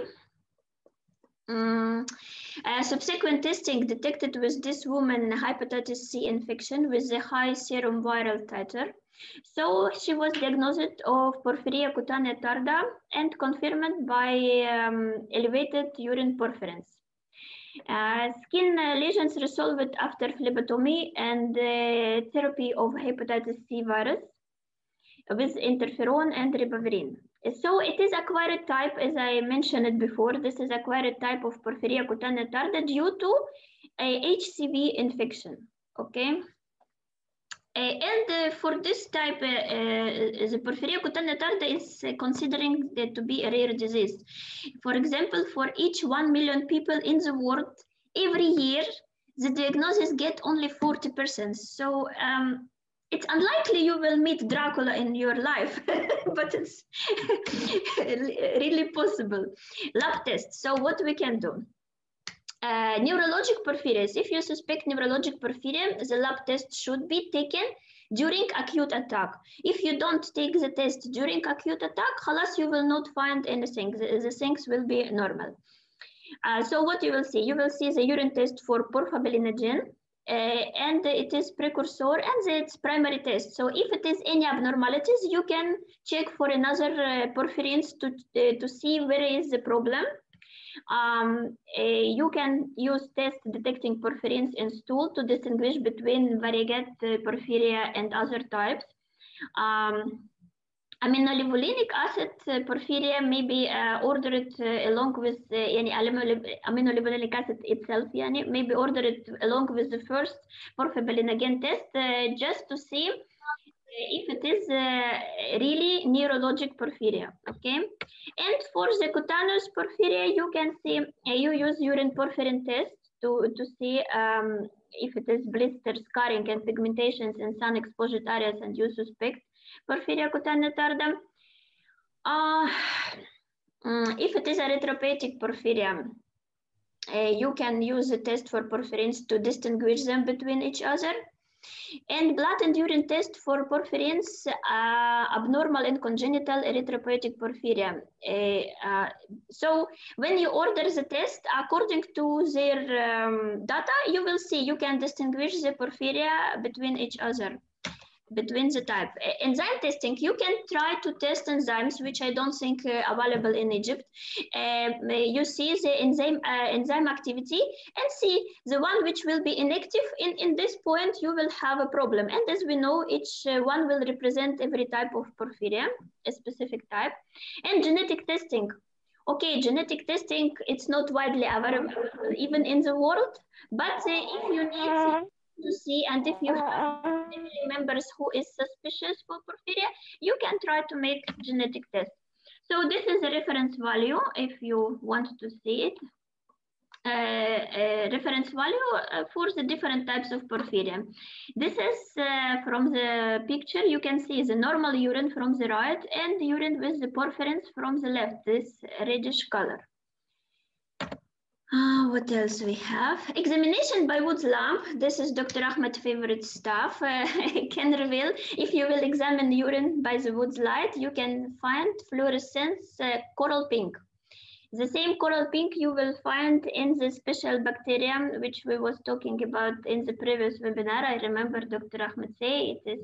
Um, subsequent testing detected with this woman hepatitis C infection with the high serum viral titer. So she was diagnosed of porphyria cutanea tarda and confirmed by um, elevated urine porphyrins. Uh, skin lesions resolved after phlebotomy and uh, therapy of hepatitis C virus with interferon and ribavirin. So it is acquired type, as I mentioned before, this is acquired type of porphyria cutanea tarda due to a HCV infection, okay? Uh, and uh, for this type, uh, the porphyria cutanea tarda is considering that to be a rare disease. For example, for each 1 million people in the world, every year, the diagnosis get only 40%. So um, it's unlikely you will meet Dracula in your life, but it's really possible. Lab test. So what we can do? Uh, neurologic porphyrias. If you suspect neurologic porphyria, the lab test should be taken during acute attack. If you don't take the test during acute attack, halas, you will not find anything. The, the things will be normal. Uh, so what you will see? You will see the urine test for porphobilinogen, uh, and it is precursor and its primary test. So if it is any abnormalities, you can check for another uh, porphyrins to, uh, to see where is the problem. Um, uh, you can use test detecting porphyrins in stool to distinguish between variegate uh, porphyria and other types. Um, aminolevulinic acid uh, porphyria may be uh, ordered uh, along with uh, يعني aminolevulinic acid itself يعني may be ordered along with the first porphobilinogen test uh, just to see if it is uh, really neurologic porphyria, okay? And for the cutaneous porphyria, you can see, uh, you use urine porphyrin test to, to see um, if it is blister scarring and pigmentations in sun exposed areas and you suspect porphyria cutanea tarda. Uh, mm, if it is erythropoietic porphyria, uh, you can use a test for porphyrins to distinguish them between each other. And blood and urine test for porphyrins, uh, abnormal and congenital erythropoietic porphyria. Uh, uh, so when you order the test, according to their um, data, you will see you can distinguish the porphyria between each other between the type. Enzyme testing, you can try to test enzymes, which I don't think uh, available in Egypt. Uh, you see the enzyme uh, enzyme activity and see the one which will be inactive. In, in this point, you will have a problem. And as we know, each one will represent every type of porphyria, a specific type. And genetic testing, okay, genetic testing, it's not widely available even in the world, but uh, if you need to see and if you have family members who is suspicious for porphyria, you can try to make genetic test. So this is a reference value if you want to see it. Uh, uh, reference value uh, for the different types of porphyria. This is from the picture, you can see the normal urine from the right and the urine with the porphyrins from the left, this reddish color. Uh, what else we have? Examination by Wood's lamp. This is Dr. Ahmed's favorite stuff. Uh, can reveal if you will examine urine by the Wood's light, you can find fluorescence uh, coral pink. The same coral pink you will find in the special bacterium which we was talking about in the previous webinar. I remember Dr. Ahmed say it is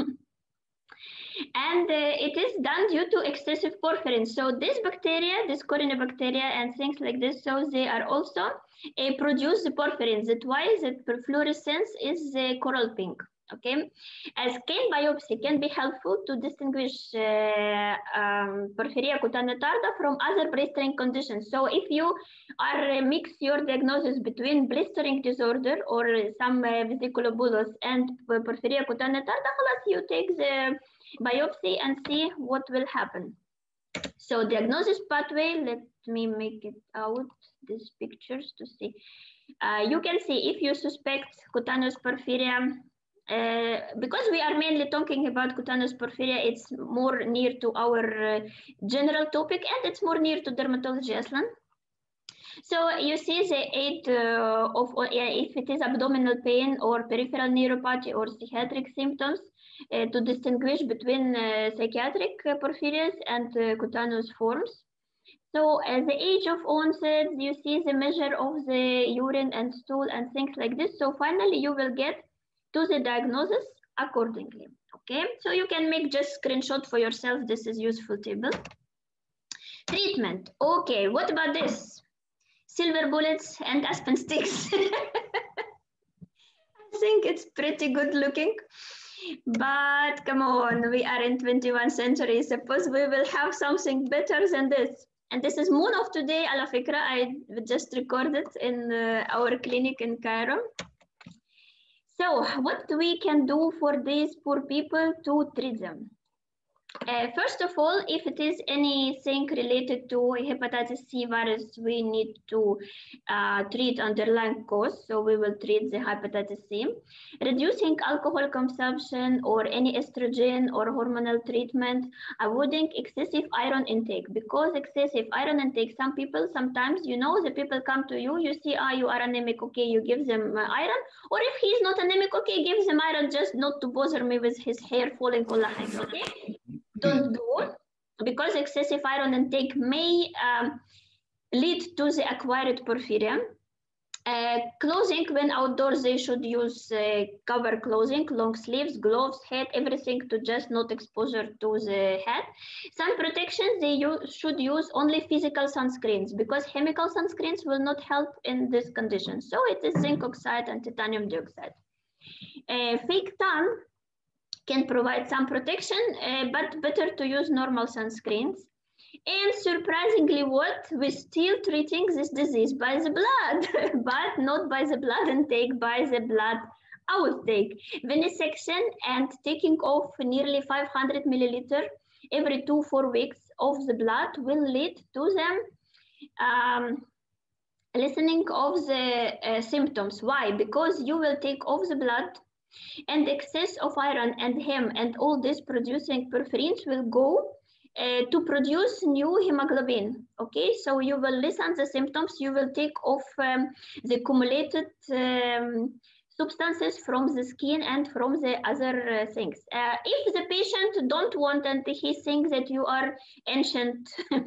and uh, it is done due to excessive porphyrin. So this bacteria, this corynebacteria and things like this, so they are also uh, produce the porphyrins. That's why the fluorescence is the coral pink. Okay, a skin biopsy can be helpful to distinguish uh, um, Porphyria cutanea tarda from other blistering conditions. So if you are uh, mix your diagnosis between blistering disorder or some uh, vesiculobulus and Porphyria cutanea tarda, you take the biopsy and see what will happen. So diagnosis pathway, let me make it out, these pictures to see. Uh, you can see if you suspect cutaneous porphyria, uh, because we are mainly talking about cutaneous porphyria, it's more near to our uh, general topic and it's more near to dermatology Aslan. So you see the aid uh, of if it is abdominal pain or peripheral neuropathy or psychiatric symptoms, uh, to distinguish between uh, psychiatric uh, porphyrias and cutaneous forms. So at the age of onset, you see the measure of the urine and stool and things like this. So finally, you will get to the diagnosis accordingly. Okay, so you can make just screenshot for yourself. This is useful table. Treatment. Okay, what about this? Silver bullets and aspen sticks. I think it's pretty good looking. But come on, we are in 21st century. Suppose we will have something better than this. And this is moon of today, ala fikra. I just recorded in uh, our clinic in Cairo. So what we can do for these poor people to treat them? Uh, first of all, if it is anything related to hepatitis C virus, we need to uh, treat underlying cause. So we will treat the hepatitis C. Reducing alcohol consumption or any estrogen or hormonal treatment. Avoiding excessive iron intake because excessive iron intake, some people sometimes, you know, the people come to you, you see, ah, you are anemic, okay, you give them uh, iron. Or if he's not anemic, okay, give them iron just not to bother me with his hair falling كل حاجة, okay? Don't do it because excessive iron intake may um, lead to the acquired porphyria. Uh, clothing when outdoors, they should use uh, cover clothing, long sleeves, gloves, hat, everything to just not exposure to the head. Sun protection, they use, should use only physical sunscreens because chemical sunscreens will not help in this condition. So it is zinc oxide and titanium dioxide. Uh, fake tan can provide some protection, uh, but better to use normal sunscreens. And surprisingly, what we're still treating this disease by the blood, but not by the blood intake, by the blood outtake. Venesection and taking off nearly 500 milliliter every two four weeks of the blood will lead to the um, lessening of the uh, symptoms. Why? Because you will take off the blood and excess of iron and hem and all this producing porphyrins will go uh, to produce new hemoglobin. Okay, so you will lessen the symptoms, you will take off um, the accumulated um, substances from the skin and from the other uh, things. Uh, if the patient don't want and he thinks that you are ancient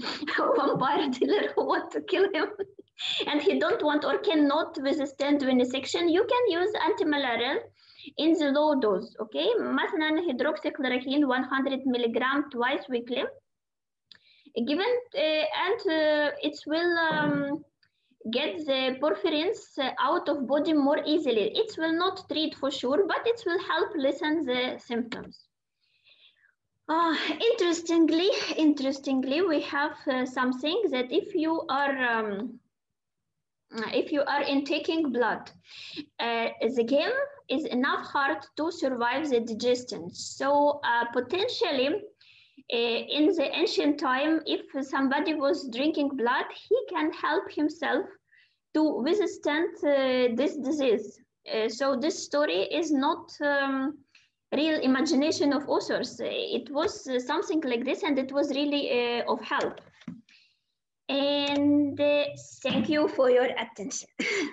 vampire dealer who want to kill him and he don't want or cannot withstand venesection, you can use antimalarial in the low dose okay مثلا hydroxychloroquine 100 milligram twice weekly given uh, and uh, it will um, get the porphyrins out of body more easily it will not treat for sure but it will help lessen the symptoms uh, interestingly interestingly we have uh, something that if you are um, if you are intaking blood, uh, the game is enough hard to survive the digestion. So uh, potentially, uh, in the ancient time, if somebody was drinking blood, he can help himself to withstand this disease. so this story is not um, real imagination of authors. It was something like this, and it was really of help. And uh, thank you for your attention.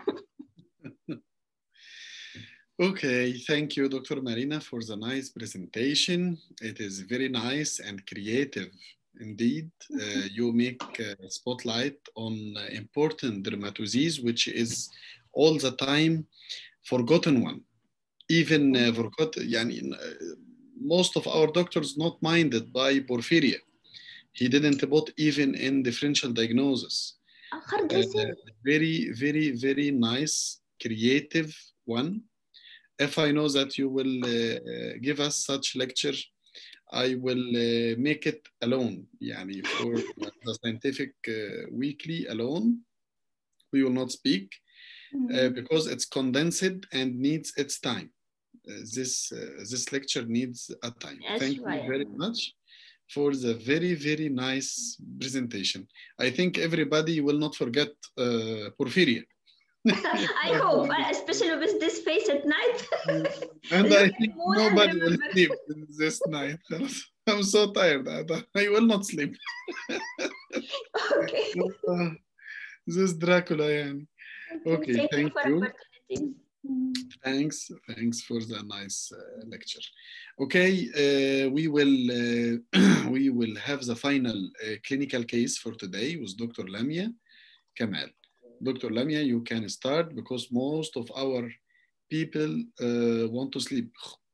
okay, thank you, Dr. Marina, for the nice presentation. It is very nice and creative indeed. Uh, you make a spotlight on important dermatoses, which is all the time forgotten one. Even uh, forgot, yani, most of our doctors not minded by porphyria he didn't put even in differential diagnosis. Uh, very, very, very nice, creative one. If I know that you will uh, give us such lecture, I will uh, make it alone. Yani for the scientific weekly alone, we will not speak mm-hmm. because it's condensed and needs its time. this this lecture needs a time. Yes, Thank right. you very much for the very, very nice presentation. I think everybody will not forget uh, Porphyria. I hope, especially with this face at night. and I think nobody will sleep this night. I'm so tired. I will not sleep. okay. Uh, this Dracula, yani. Okay, thank, thank you. you. Thanks, thanks for the nice uh, lecture. Okay, uh, we will uh, we will have the final clinical case for today with Dr. Lamia Kamal. Dr. Lamia, you can start because most of our people want to sleep.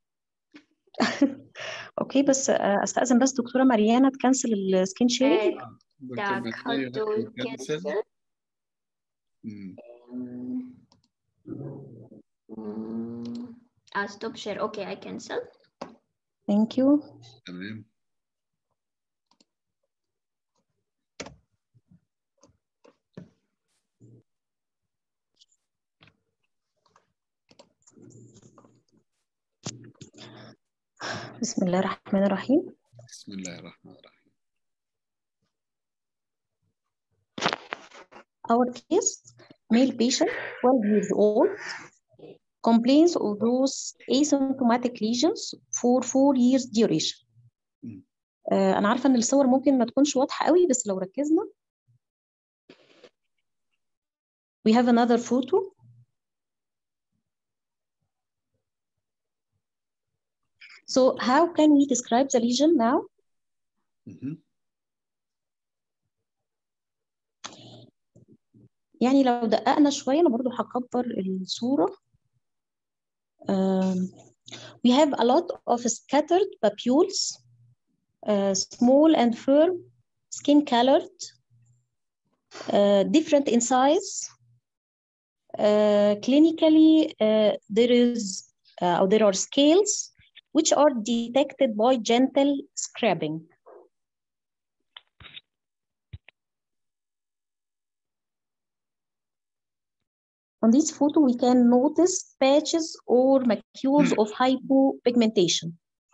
اوكي بس استاذن بس دكتوره مريانا تكنسل السكرين شيرنج Так, how to cancel? Uh, stop share. Okay, I cancel. Thank you. تمام بسم الله الرحمن الرحيم بسم الله الرحمن الرحيم Our case, male patient, 12 years old, complains of those asymptomatic lesions for four years duration. مم. آه، أنا عارفة إن الصور ممكن ما تكونش واضحة قوي بس لو ركزنا We have another photo. So how can we describe the lesion now? مهم. يعني لو دققنا شوية أنا برضو هكبر الصورة. Um, we have a lot of scattered papules, uh, small and firm, skin colored, uh, different in size. Uh, clinically, uh, there is uh, or there are scales which are detected by gentle scrubbing. On this photo, we can notice patches or macules of hypopigmentation.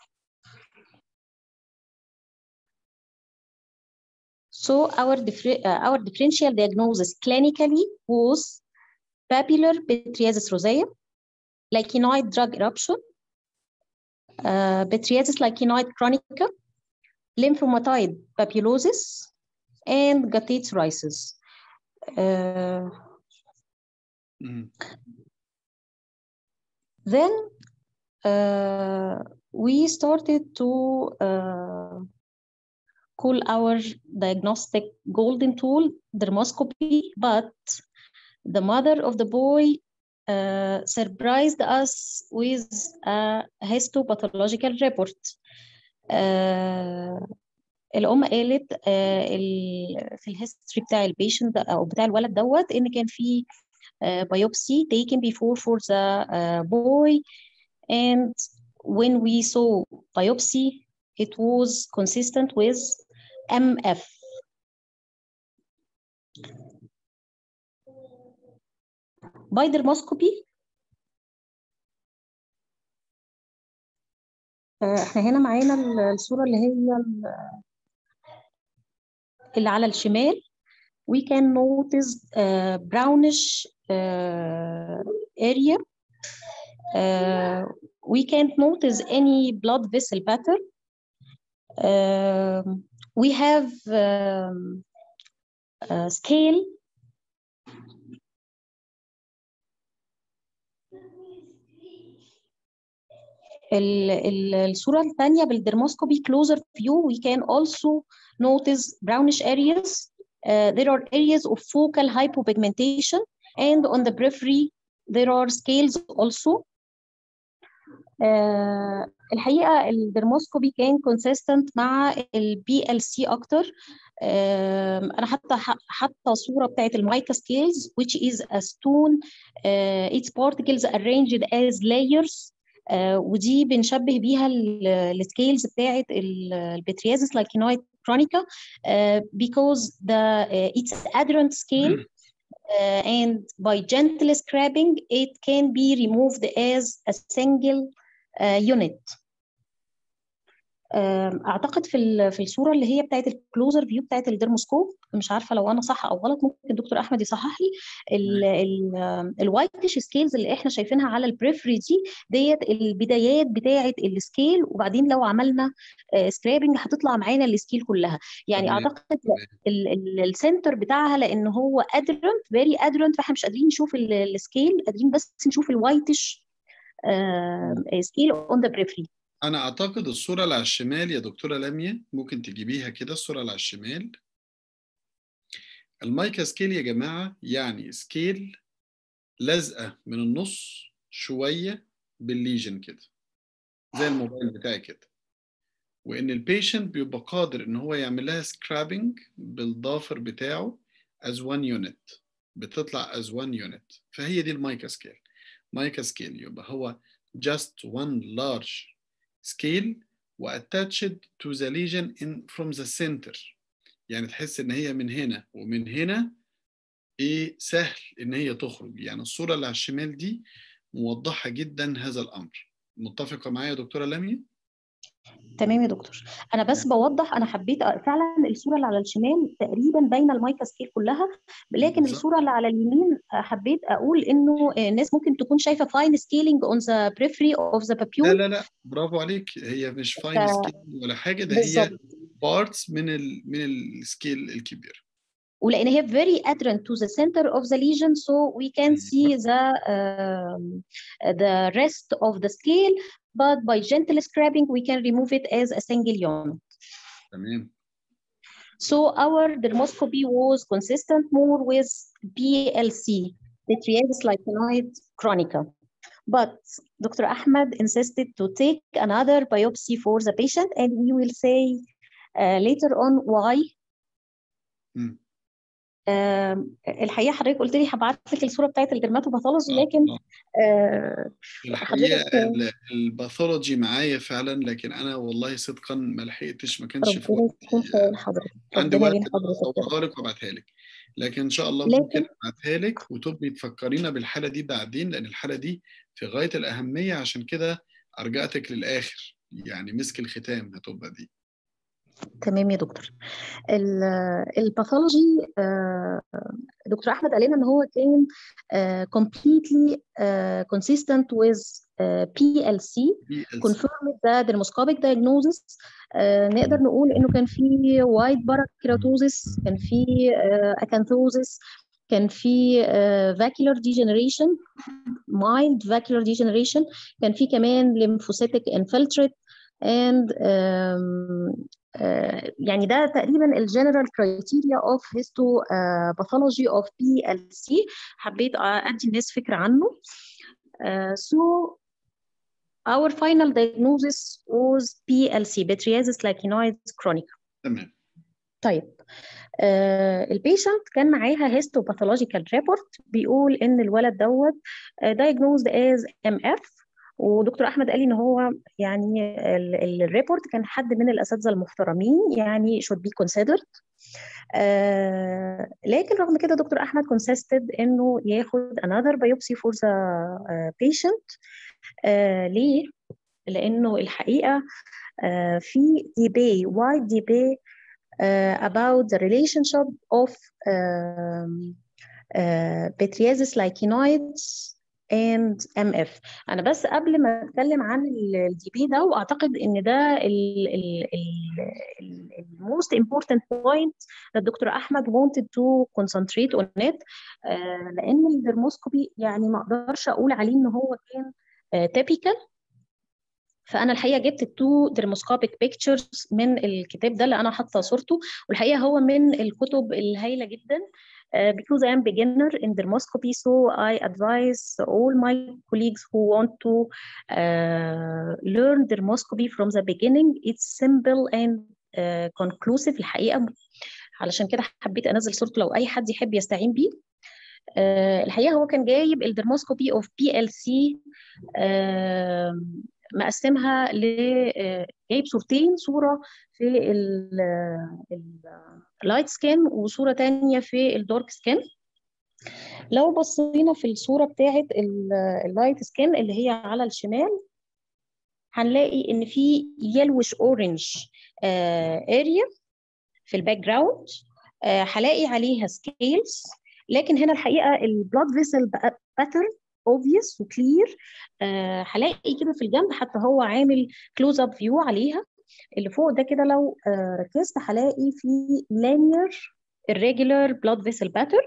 So our, differ- uh, our differential diagnosis clinically was papular pityriasis rosea, lichenoid drug eruption, uh, pityriasis lichenoid chronica, lymphomatide papulosis, and guttate psoriasis. Uh, مم. then uh, we started to uh, call our diagnostic golden tool dermoscopy, but the mother of the boy uh, surprised us with a histopathological report. Uh, الأم قالت آه، ال- في الهيستوري بتاع البيشنت أو بتاع الولد دوت إن كان في uh, biopsy taken before for the uh, boy and when we saw biopsy it was consistent with MF by dermoscopy آه، احنا هنا معانا ال- الصورة اللي هي ال- اللي على الشمال we can notice uh, brownish uh, area. Uh, we can't notice any blood vessel pattern. Um, we have um, a scale ال- ال- الصورة الثانية بالدرموسكوبي closer view we can also notice brownish areas. Uh, there are areas of focal hypopigmentation and on the periphery there are scales also. Uh, الحقيقة الدرموسكوبي كان consistent مع البي ال سي أكتر. Um, أنا حتى حاطة صورة بتاعت المايكا scales which is a stone uh, its particles arranged as layers uh, ودي بنشبه بيها السكيلز بتاعت البتريازيس لايكينويد كرونيكا uh, because the uh, it's adherent scale uh, and by gentle scraping it can be removed as a single uh, unit. اعتقد في ال- في الصوره اللي هي بتاعت الكلوزر فيو بتاعت الدرموسكوب مش عارفه لو انا صح او غلط ممكن دكتور احمد يصحح لي الوايتش سكيلز اللي احنا شايفينها على البريفري دي ديت البدايات بتاعت السكيل وبعدين لو عملنا سكرابنج هتطلع معانا السكيل كلها يعني تمام. اعتقد ال- ال- السنتر بتاعها لان هو ادرنت فيري ادرنت فاحنا مش قادرين نشوف ال- السكيل قادرين بس نشوف الوايتش سكيل اون ذا بريفري انا اعتقد الصوره اللي على الشمال يا دكتوره لميا ممكن تجيبيها كده الصوره اللي على الشمال المايكا سكيل يا جماعه يعني سكيل لازقه من النص شويه بالليجن كده زي الموبايل بتاعي كده وان البيشنت بيبقى قادر ان هو يعمل لها سكرابنج بالضافر بتاعه as one unit بتطلع as one unit فهي دي المايكا سكيل مايكا سكيل يبقى هو just one large scale attached to the lesion in from the center يعني تحس ان هي من هنا ومن هنا ايه سهل ان هي تخرج يعني الصورة اللي على الشمال دي موضحة جدا هذا الامر متفقة معايا يا دكتورة لميا؟ تمام يا دكتور انا بس بوضح انا حبيت فعلا الصوره اللي على الشمال تقريبا باينه المايكا سكيل كلها لكن بالظبط. الصوره اللي على اليمين حبيت اقول انه الناس ممكن تكون شايفه فاين سكيلينج اون ذا بريفري اوف ذا لا بابيول لا لا برافو عليك هي مش فاين ف- سكيل ولا حاجه ده هي بالظبط بارتس من ال من السكيل الكبير ولان هي very adherent to the center of the lesion so we can see the um, the rest of the scale but by gentle scraping we can remove it as a single unit تمام So our dermoscopy was consistent more with PLC, Pityriasis lichenoid chronica. But Dr. Ahmed insisted to take another biopsy for the patient, and we will say uh, later on why. مم. آم، الحقيقة حضرتك قلت لي هبعت لك الصورة بتاعت الدرماتوباثولوجي آه، لكن آه. آه، الحقيقه حضرتك ال- الباثولوجي معايا فعلا لكن انا والله صدقا ما لحقتش ما كانش في ربنا وقتي يكون في عون حضرتك عندي ربنا وقت يعين ان انا حضرتك يا رب. اصورها لك وابعتها لك لكن ان شاء الله لكن ممكن ابعتها لك وتبقي تفكرينا بالحاله دي بعدين لان الحاله دي في غايه الاهميه عشان كده ارجعتك للاخر يعني مسك الختام هتبقى دي تمام يا دكتور ال- الباثولوجي آه، دكتور احمد قال لنا ان هو كان آه، completely آه، consistent with آه، PLC بي ال سي confirmed the dermoscopic diagnosis آه، نقدر نقول انه كان في white parakeratosis كان في آه، acanthosis كان في آه، vacuolar degeneration mild vacuolar degeneration كان في كمان lymphocytic infiltrate and um, آه، يعني ده تقريبا الجنرال كرايتيريا اوف هيستو باثولوجي اوف بي ال سي حبيت ادي الناس فكره عنه آه، so our final diagnosis was PLC Pityriasis lichenoides chronica تمام طيب آه البيشنت كان معاها هيستوباثولوجيكال ريبورت بيقول ان الولد دوت diagnosed as MF ودكتور احمد قال لي ان هو يعني الريبورت كان حد من الاساتذه المحترمين يعني should be considered آه لكن رغم كده دكتور احمد consisted انه ياخد another biopsy for the uh, patient آه ليه؟ لانه الحقيقه آه في debate wide debate uh, about the relationship of um, uh, Pityriasis lichenoids and MF أنا بس قبل ما أتكلم عن الدي بي ده وأعتقد إن ده ال ال ال ال most important point that دكتور أحمد wanted to concentrate on it uh, لأن الدرموسكوبي يعني ما أقدرش أقول عليه إن هو كان uh, typical فانا الحقيقه جبت التو درموسكوبيك بيكتشرز من الكتاب ده اللي انا حاطه صورته والحقيقه هو من الكتب الهائله جدا uh, because I am beginner in dermoscopy so I advise all my colleagues who want to uh, learn dermoscopy from the beginning it's simple and uh, conclusive الحقيقه علشان كده حبيت انزل صورته لو اي حد يحب يستعين بيه uh, الحقيقه هو كان جايب الدرموسكوبي اوف بي ال سي مقسمها ل جايب صورتين صوره في اللايت سكين وصوره تانية في الدارك سكين لو بصينا في الصوره بتاعه اللايت سكين اللي هي على الشمال هنلاقي ان في يلوش اورنج اريا في الباك جراوند هلاقي عليها سكيلز لكن هنا الحقيقه البلاد فيسل باترن obvious وكلير هلاقي كده في الجنب حتى هو عامل كلوز اب فيو عليها اللي فوق ده كده لو uh, ركزت هلاقي في linear irregular blood vessel pattern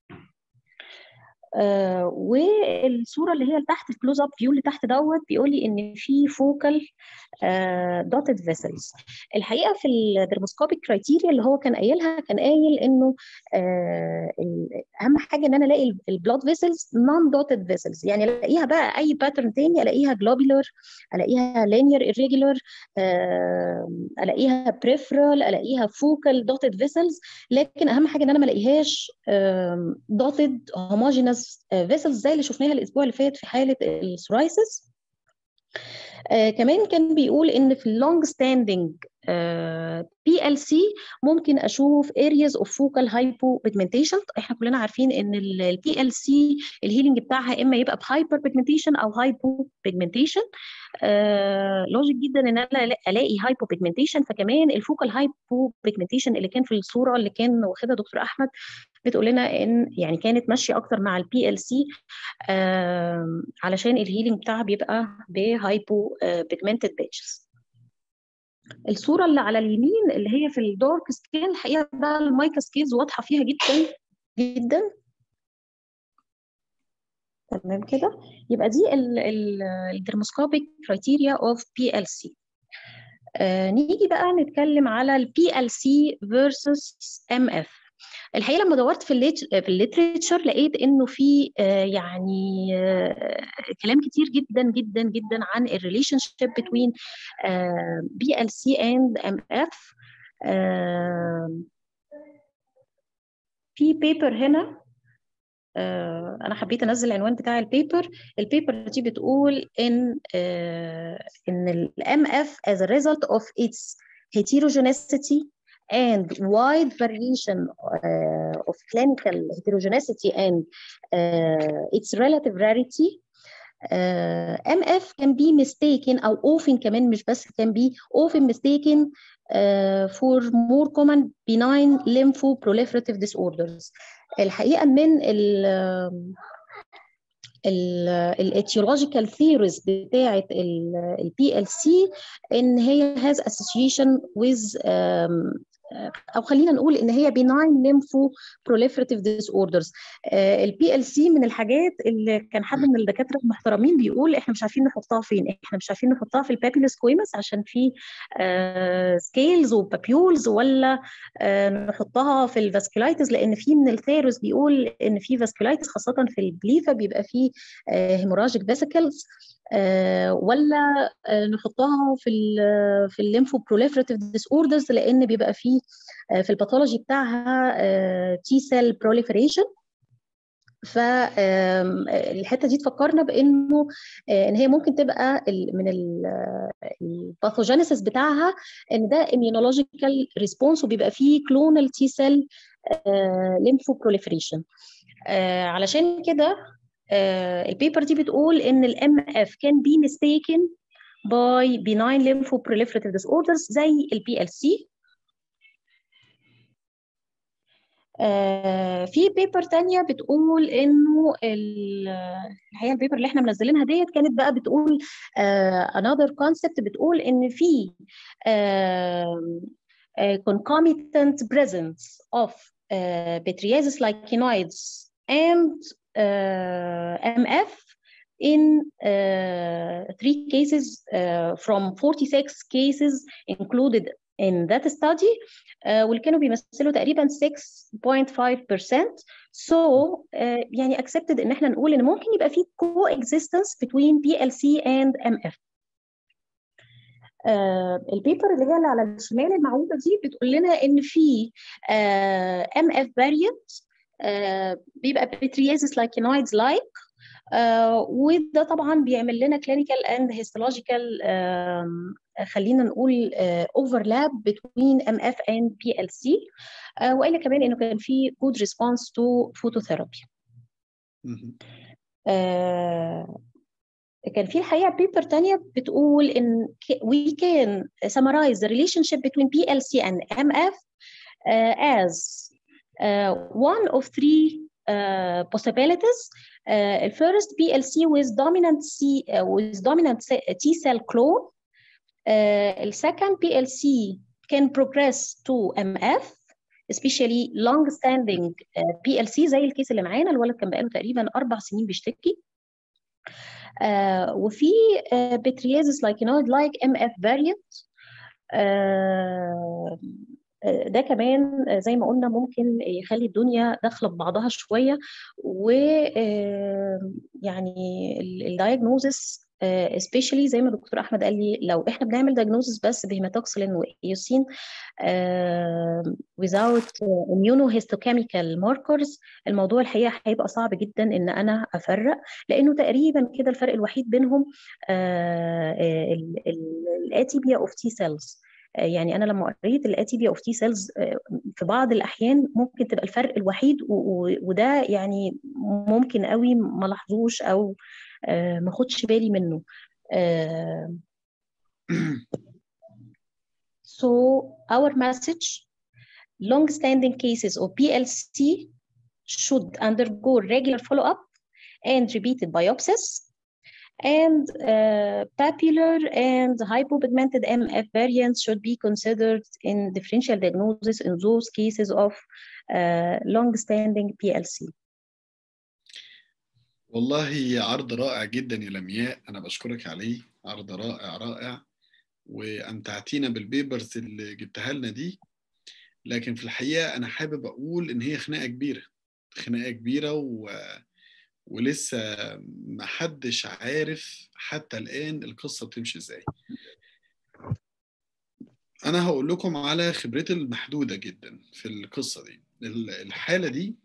آه والصوره اللي هي تحت الكلوز اب فيو اللي تحت دوت بيقول لي ان في فوكال دوتد فيسلز الحقيقه في الدرموسكوبيك كرايتيريا اللي هو كان قايلها كان قايل انه آه اهم حاجه ان انا الاقي البلاد فيسلز نون دوتد فيسلز يعني الاقيها بقى اي باترن تاني الاقيها جلوبولار الاقيها لينير irregular آه الاقيها بريفرال الاقيها فوكال دوتد فيسلز لكن اهم حاجه ان انا ما الاقيهاش دوتد هوموجينس فيسلز زي اللي شفناها الاسبوع اللي فات في حاله السورايسيس آه كمان كان بيقول ان في اللونج ستاندنج بي البي ال سي ممكن اشوف areas of focal hypopigmentation احنا كلنا عارفين ان البي ال سي الهيلينج بتاعها اما يبقى بهايبر بيجمنتيشن او هايبو بيجمنتيشن لوجيك جدا ان انا الاقي هايبو بيجمنتيشن فكمان الفوكال هايبو بيجمنتيشن اللي كان في الصوره اللي كان واخدها دكتور احمد بتقول لنا ان يعني كانت ماشيه اكتر مع البي ال سي علشان الهيلينج بتاعها بيبقى بهايبو بيجمنتد باتشز الصوره اللي على اليمين اللي هي في الدارك سكين الحقيقه بقى المايكا سكيلز واضحه فيها جدا جدا تمام كده يبقى دي الدرموسكوبيك كرايتيريا اوف بي ال سي نيجي بقى نتكلم على البي ال سي فيرسس ام اف الحقيقه لما دورت في الليت في الليتريتشر لقيت انه في آه يعني آه كلام كتير جدا جدا جدا عن الريليشن شيب بين بي ال سي اند ام اف في بيبر هنا آه انا حبيت انزل العنوان بتاع البيبر البيبر دي بتقول ان ان الام اف as a result of its heterogeneity and wide variation uh, of clinical heterogeneity and uh, its relative rarity uh, MF can be mistaken أو often كمان مش بس can be often mistaken uh, for more common benign lymphoproliferative disorders الحقيقة من ال الاتيولوجيكال ثيوريز بتاعه البي ال سي ان هي has association with um, او خلينا نقول ان هي benign lympho proliferative disorders البي ال سي من الحاجات اللي كان حد من الدكاتره المحترمين بيقول احنا مش عارفين نحطها فين احنا مش عارفين نحطها في البابيلس كويمس عشان في سكيلز وبابيولز ولا نحطها في الفاسكولايتس لان في من الثيروس بيقول ان في فاسكولايتس خاصه في البليفا بيبقى في هيموراجيك فيسيكلز آه ولا آه نحطها في ال في الليمفو بروليفراتيف ديس اوردرز لان بيبقى فيه آه في الباثولوجي بتاعها تي سيل بروليفريشن فالحته دي تفكرنا بانه ان هي ممكن تبقى من الباثوجينيسيس بتاعها ان ده immunological ريسبونس وبيبقى فيه كلونال تي سيل ليمفو بروليفريشن علشان كده Uh, البيبر دي بتقول ان الام اف كان بي mistaken by benign lymphoproliferative disorders زي البي ال سي في بيبر تانية بتقول انه الحقيقه البيبر اللي احنا منزلينها ديت كانت بقى بتقول uh, another concept بتقول ان في uh, uh, concomitant presence of uh, pityriasis lichenoids and uh, MF in uh, three cases uh, from 46 cases included in that study واللي كانوا بيمثلوا تقريبا 6.5% so يعني accepted ان احنا نقول ان ممكن يبقى في coexistence between PLC and MF البيبر اللي هي اللي على الشمال المعروضه دي بتقول لنا ان في ام اف فاريانت Uh, بيبقى بتريازيس لايكينويدز لايك وده طبعا بيعمل لنا كلينيكال اند هيستولوجيكال خلينا نقول اوفرلاب بين ام اف اند بي ال سي والا كمان انه كان في جود ريسبونس تو فوتوثيرابي كان في الحقيقه بيبر تانية بتقول ان we can summarize the relationship between PLC and MF uh, as Uh, one of three uh, possibilities. Uh, first, PLC with dominant C with dominant T cell clone. the second, PLC can progress to MF, especially long-standing PLC زي الكيس اللي معانا الولد كان بقاله تقريبا أربع سنين بيشتكي. وفي بتريازيس لايكينويد لايك ام اف فاريانت ده كمان زي ما قلنا ممكن يخلي الدنيا داخله ببعضها شويه و يعني الدايجنوزس especially زي ما دكتور احمد قال لي لو احنا بنعمل diagnosis بس بهيماتوكسلين وايوسين uh, without immunohistochemical markers الموضوع الحقيقه هيبقى صعب جدا ان انا افرق لانه تقريبا كده الفرق الوحيد بينهم الاتيبيا اوف تي سيلز يعني انا لما قريت الاتي بي اوف تي سيلز في بعض الاحيان ممكن تبقى الفرق الوحيد وده يعني ممكن قوي ما لاحظوش او ما اخدش بالي منه so our message long-standing cases of PLC should undergo regular follow-up and repeated biopsies and uh, papular and hypopigmented MF variants should be considered in differential diagnosis in those cases of uh, long-standing PLC. والله عرض رائع جدا يا لمياء أنا بشكرك عليه عرض رائع رائع وأمتعتينا بالبيبرز اللي جبتها لنا دي لكن في الحقيقة أنا حابب أقول إن هي خناقة كبيرة خناقة كبيرة و... ولسه ما حدش عارف حتى الآن القصة بتمشي إزاي أنا هقول لكم على خبرتي المحدودة جدا في القصة دي الحالة دي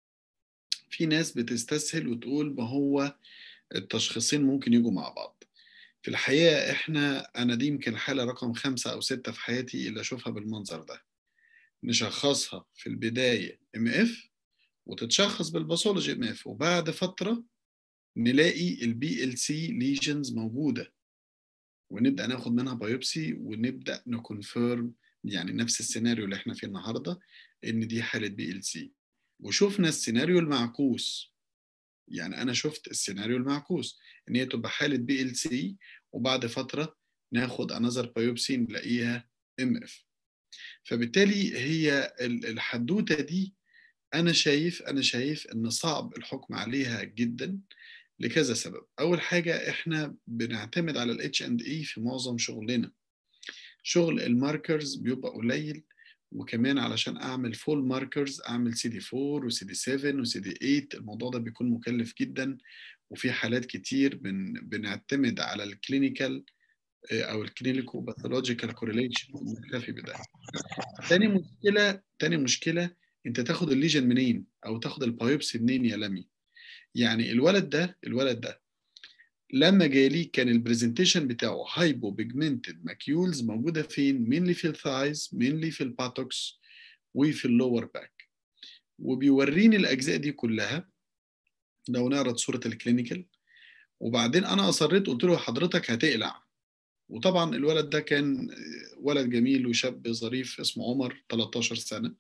في ناس بتستسهل وتقول ما هو التشخيصين ممكن يجوا مع بعض في الحقيقة إحنا أنا دي يمكن الحالة رقم خمسة أو ستة في حياتي اللي أشوفها بالمنظر ده نشخصها في البداية ام اف وتتشخص بالباثولوجي ام اف وبعد فترة نلاقي البي ال سي ليجنز موجودة ونبدأ ناخد منها بايوبسي ونبدأ نكونفيرم يعني نفس السيناريو اللي احنا فيه النهارده ان دي حالة بي ال سي وشفنا السيناريو المعكوس يعني انا شفت السيناريو المعكوس ان هي تبقى حالة بي ال سي وبعد فترة ناخد انذر بايوبسي نلاقيها ام اف فبالتالي هي الحدوته دي انا شايف انا شايف ان صعب الحكم عليها جدا لكذا سبب اول حاجه احنا بنعتمد على الاتش اند اي في معظم شغلنا شغل الماركرز بيبقى قليل وكمان علشان اعمل فول ماركرز اعمل سي دي 4 وسي دي 7 وسي دي 8 الموضوع ده بيكون مكلف جدا وفي حالات كتير بن بنعتمد على الكلينيكال او الكلينيكو باثولوجيكال كورليشن نكتفي بده تاني مشكله تاني مشكله انت تاخد الليجن منين او تاخد البايوبسي منين يا لمي يعني الولد ده الولد ده لما جالي كان البرزنتيشن بتاعه هايبو بيجمنتد ماكيولز موجوده فين مينلي في الثايز مينلي في الباتوكس وفي اللور باك وبيوريني الاجزاء دي كلها لو نعرض صوره الكلينيكال وبعدين انا اصريت قلت له حضرتك هتقلع وطبعا الولد ده كان ولد جميل وشاب ظريف اسمه عمر 13 سنه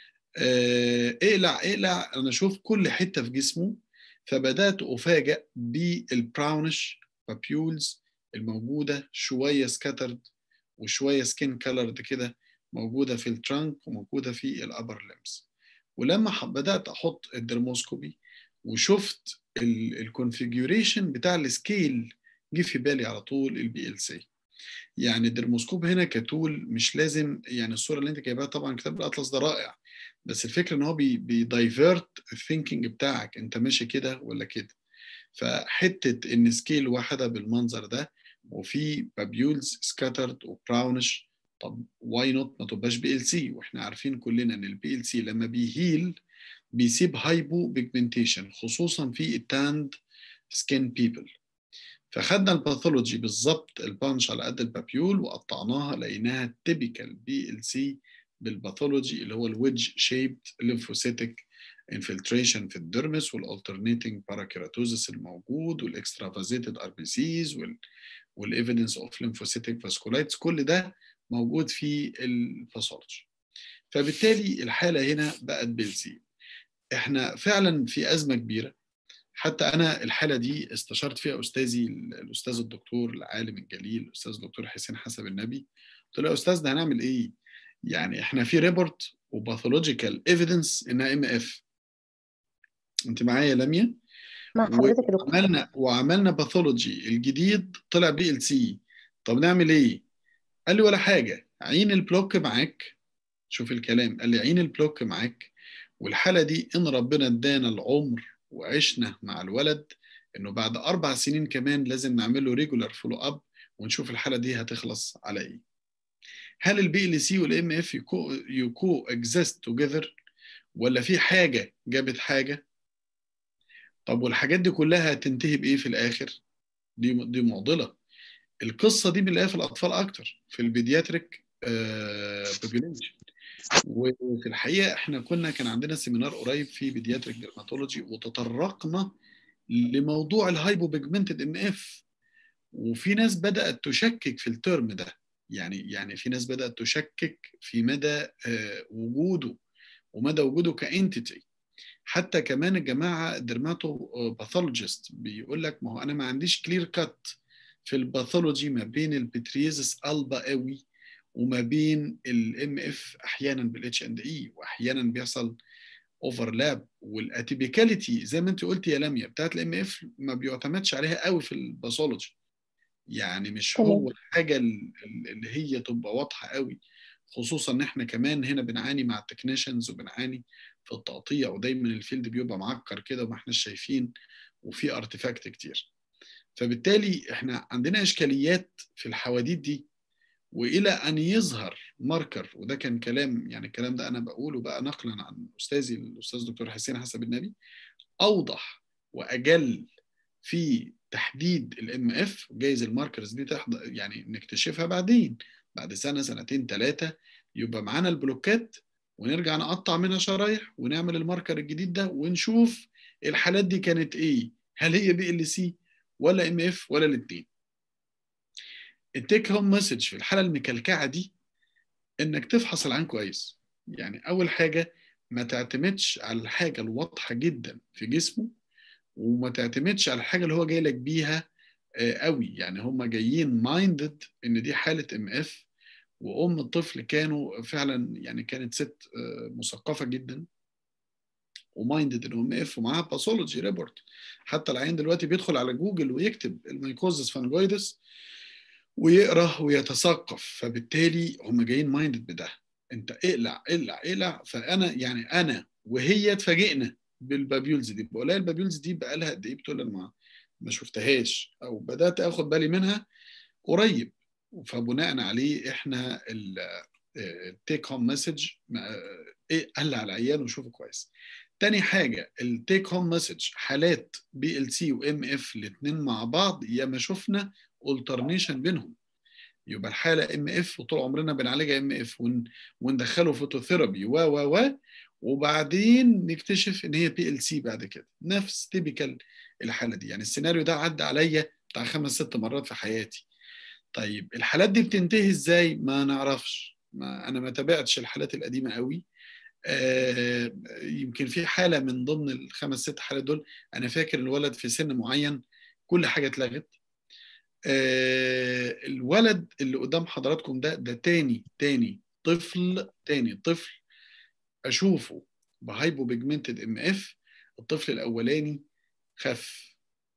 اقلع اقلع انا اشوف كل حته في جسمه فبدات افاجئ بالبراونش بابيولز الموجوده شويه سكاترد وشويه سكين كلرد كده موجوده في الترانك وموجوده في الابر ليمز ولما بدات احط الدرموسكوبي وشفت الكونفيجوريشن بتاع السكيل جه في بالي على طول البي ال سي يعني الدرموسكوب هنا كتول مش لازم يعني الصوره اللي انت جايبها طبعا كتاب الاطلس ده رائع بس الفكره ان هو بيدايفيرت الثينكينج بتاعك انت ماشي كده ولا كده فحته ان سكيل واحده بالمنظر ده وفي بابيولز سكاترد وبراونش طب واي نوت ما تبقاش بي ال سي واحنا عارفين كلنا ان البي ال سي لما بيهيل بيسيب هايبو بيجمنتيشن خصوصا في التاند سكين بيبل فخدنا الباثولوجي بالظبط البانش على قد البابيول وقطعناها لقيناها تيبيكال بي ال سي بالباثولوجي اللي هو الويدج شيبد ليمفوسيتك انفلتريشن في الدرمس والالترنيتنج باراكيراتوزس الموجود والاكسترافازيتد ار بي سيز والايفيدنس اوف ليمفوسيتك فاسكولايتس كل ده موجود في الباثولوجي فبالتالي الحاله هنا بقت بيلسي احنا فعلا في ازمه كبيره حتى انا الحاله دي استشرت فيها استاذي الاستاذ الدكتور العالم الجليل الاستاذ الدكتور حسين حسب النبي قلت له يا استاذ ده هنعمل ايه يعني احنا في ريبورت وباثولوجيكال ايفيدنس انها ام اف انت معايا يا لميا مع حضرتك يا دكتور وعملنا وعملنا باثولوجي الجديد طلع بي ال سي طب نعمل ايه قال لي ولا حاجه عين البلوك معاك شوف الكلام قال لي عين البلوك معاك والحاله دي ان ربنا ادانا العمر وعشنا مع الولد انه بعد اربع سنين كمان لازم نعمل له ريجولار فولو اب ونشوف الحاله دي هتخلص على ايه هل البي ال سي والام اف يكو اكزيست توجذر ولا في حاجه جابت حاجه طب والحاجات دي كلها هتنتهي بايه في الاخر دي دي معضله القصه دي بنلاقيها في الاطفال اكتر في البيدياتريك بوبيوليشن وفي الحقيقه احنا كنا كان عندنا سيمينار قريب في بيدياتريك ديرماتولوجي وتطرقنا لموضوع الهايبو بيجمنتد ام اف وفي ناس بدات تشكك في الترم ده يعني يعني في ناس بدات تشكك في مدى وجوده ومدى وجوده كانتيتي حتى كمان الجماعه الدرماتو باثولوجيست بيقول لك ما هو انا ما عنديش كلير كات في الباثولوجي ما بين البتريزس البا قوي وما بين الام اف احيانا بالاتش اند اي واحيانا بيحصل اوفرلاب والاتيبيكاليتي زي ما انت قلتي يا لميا بتاعت الام اف ما بيعتمدش عليها قوي في الباثولوجي يعني مش هو الحاجه اللي هي تبقى واضحه قوي خصوصا ان احنا كمان هنا بنعاني مع التكنيشنز وبنعاني في التقطيع ودايما الفيلد بيبقى معكر كده وما احناش شايفين وفي ارتفاكت كتير فبالتالي احنا عندنا اشكاليات في الحواديت دي والى ان يظهر ماركر وده كان كلام يعني الكلام ده انا بقوله بقى نقلا عن استاذي الاستاذ دكتور حسين حسب النبي اوضح واجل في تحديد الام اف جايز الماركرز دي تحضر يعني نكتشفها بعدين بعد سنه سنتين ثلاثه يبقى معانا البلوكات ونرجع نقطع منها شرايح ونعمل الماركر الجديد ده ونشوف الحالات دي كانت ايه هل هي بي ال سي ولا ام اف ولا الاثنين التيك هوم مسج في الحاله المكلكعه دي انك تفحص العين كويس يعني اول حاجه ما تعتمدش على الحاجه الواضحه جدا في جسمه وما تعتمدش على الحاجه اللي هو جاي لك بيها قوي يعني هم جايين مايندد ان دي حاله ام اف وام الطفل كانوا فعلا يعني كانت ست مثقفه جدا ومايندد ان ام اف ومعاها باثولوجي ريبورت حتى العين دلوقتي بيدخل على جوجل ويكتب الميكوزس فانجويدس ويقرا ويتثقف فبالتالي هم جايين مايندد بده انت اقلع اقلع اقلع فانا يعني انا وهي اتفاجئنا بالبابيولز دي بقول لها البابيولز دي بقى لها قد ايه بتقول لي ما ما شفتهاش او بدات اخد بالي منها قريب فبناء عليه احنا التيك هوم مسج ايه قلع على العيان وشوفه كويس تاني حاجة التيك هوم مسج حالات بي ال سي وام اف الاثنين مع بعض يا ما شفنا الترنيشن بينهم يبقى الحاله ام اف وطول عمرنا بنعالجها ام اف وندخله فوتوثيرابي و و و وبعدين نكتشف ان هي بي ال سي بعد كده نفس تيبيكال الحاله دي يعني السيناريو ده عدى عليا بتاع خمس ست مرات في حياتي طيب الحالات دي بتنتهي ازاي ما نعرفش ما انا ما تابعتش الحالات القديمه قوي آه يمكن في حاله من ضمن الخمس ست حالات دول انا فاكر الولد في سن معين كل حاجه اتلغت آه الولد اللي قدام حضراتكم ده ده تاني تاني طفل تاني طفل اشوفه بهايبو بيجمنتد ام اف الطفل الاولاني خف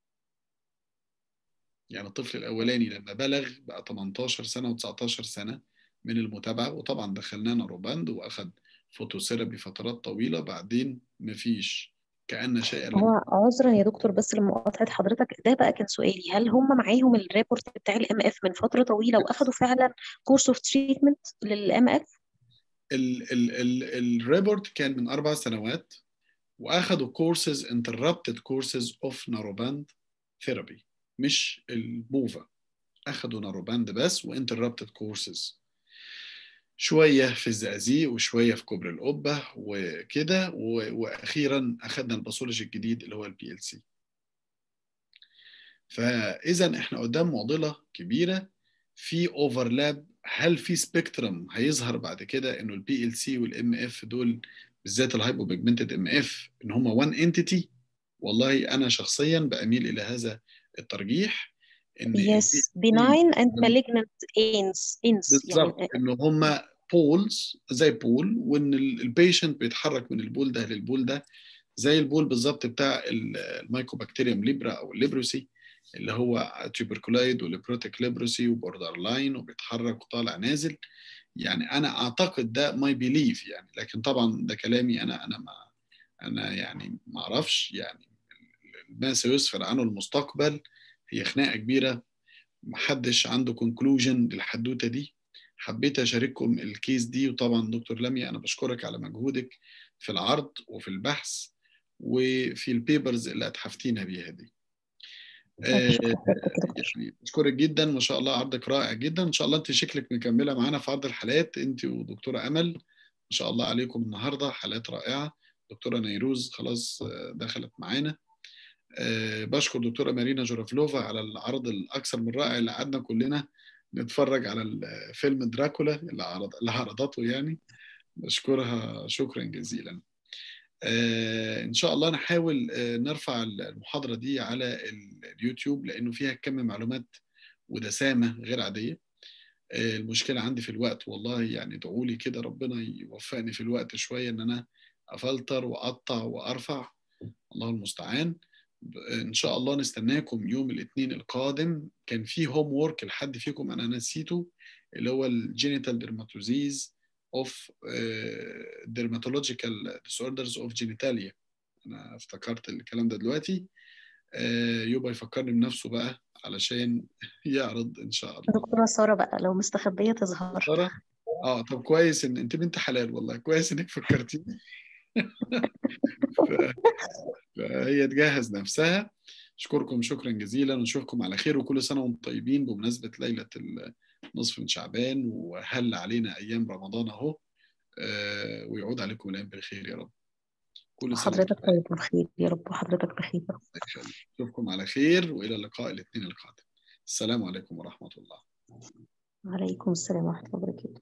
يعني الطفل الاولاني لما بلغ بقى 18 سنه و19 سنه من المتابعه وطبعا دخلناه ناروباند واخد فوتوثيرابي فترات طويله بعدين مفيش كأن شيء لم هو عذرا يا دكتور بس لمقاطعة حضرتك ده بقى كان سؤالي هل هم معاهم الريبورت بتاع الام اف من فترة طويلة واخدوا فعلا كورس اوف تريتمنت للام اف؟ الريبورت كان من اربع سنوات واخدوا كورسز انتربتد كورسز اوف ناروباند ثيرابي مش البوفا اخدوا ناروباند بس وانتربتد كورسز شويه في الزقازيق وشويه في كوبري القبه وكده واخيرا اخذنا الباثولوجي الجديد اللي هو البي ال سي فاذا احنا قدام معضله كبيره في اوفرلاب هل في سبيكترم هيظهر بعد كده انه البي ال سي والام اف دول بالذات الهايبو بيجمنتد ام اف ان هم وان انتيتي والله انا شخصيا باميل الى هذا الترجيح ان yes benign and malignant ends ends بالظبط يعني ان هم بولز زي بول وان البيشنت بيتحرك من البول ده للبول ده زي البول بالظبط بتاع المايكوبكتيريوم ليبرا او الليبروسي اللي هو تيوبركولايد وليبروتيك ليبروسي وبوردر لاين وبيتحرك وطالع نازل يعني انا اعتقد ده ماي بليف يعني لكن طبعا ده كلامي انا انا ما انا يعني ما اعرفش يعني ما سيسفر عنه المستقبل هي خناقه كبيره محدش عنده كونكلوجن للحدوته دي حبيت اشارككم الكيس دي وطبعا دكتور لميا انا بشكرك على مجهودك في العرض وفي البحث وفي البيبرز اللي اتحفتينا بيها دي ماشي، حضرتك يا دكتور. يعني بشكرك جدا ما شاء الله عرضك رائع جدا ان شاء الله انت شكلك مكمله معانا في عرض الحالات انت ودكتوره امل ما شاء الله عليكم النهارده حالات رائعه دكتوره نيروز خلاص آه، دخلت معانا آه، بشكر دكتوره مارينا جورافلوفا على العرض الاكثر من رائع اللي قعدنا كلنا نتفرج على الفيلم دراكولا اللي عرض اللي عرضته يعني بشكرها شكرا جزيلا آه، ان شاء الله نحاول آه، نرفع المحاضره دي على ال- اليوتيوب لانه فيها كم معلومات ودسامه غير عاديه آه، المشكله عندي في الوقت والله يعني ادعوا لي كده ربنا يوفقني في الوقت شويه ان انا افلتر واقطع وارفع الله المستعان ب- ان شاء الله نستناكم يوم الاثنين القادم كان في هوم وورك لحد فيكم انا نسيته اللي هو الجينيتال ديرماتوزيز اوف dermatological disorders of genitalia انا افتكرت الكلام ده دلوقتي آه، يبقى يفكرني بنفسه بقى علشان يعرض ان شاء الله دكتورة سارة بقى لو مستخبية تظهر سارة اه طب كويس ان انت بنت حلال والله كويس انك فكرتيني ف- فهي تجهز نفسها اشكركم شكرا جزيلا ونشوفكم على خير وكل سنه وانتم طيبين بمناسبه ليله النصف من شعبان وهل علينا ايام رمضان اهو آه، ويعود عليكم الايام بالخير يا رب كل سنه وحضرتك وانتم طيبين طيب بخير يا رب وحضرتك بخير يا رب الله يخليك. اشوفكم على خير والى اللقاء الاثنين القادم السلام عليكم ورحمه الله وعليكم السلام ورحمة الله وبركاته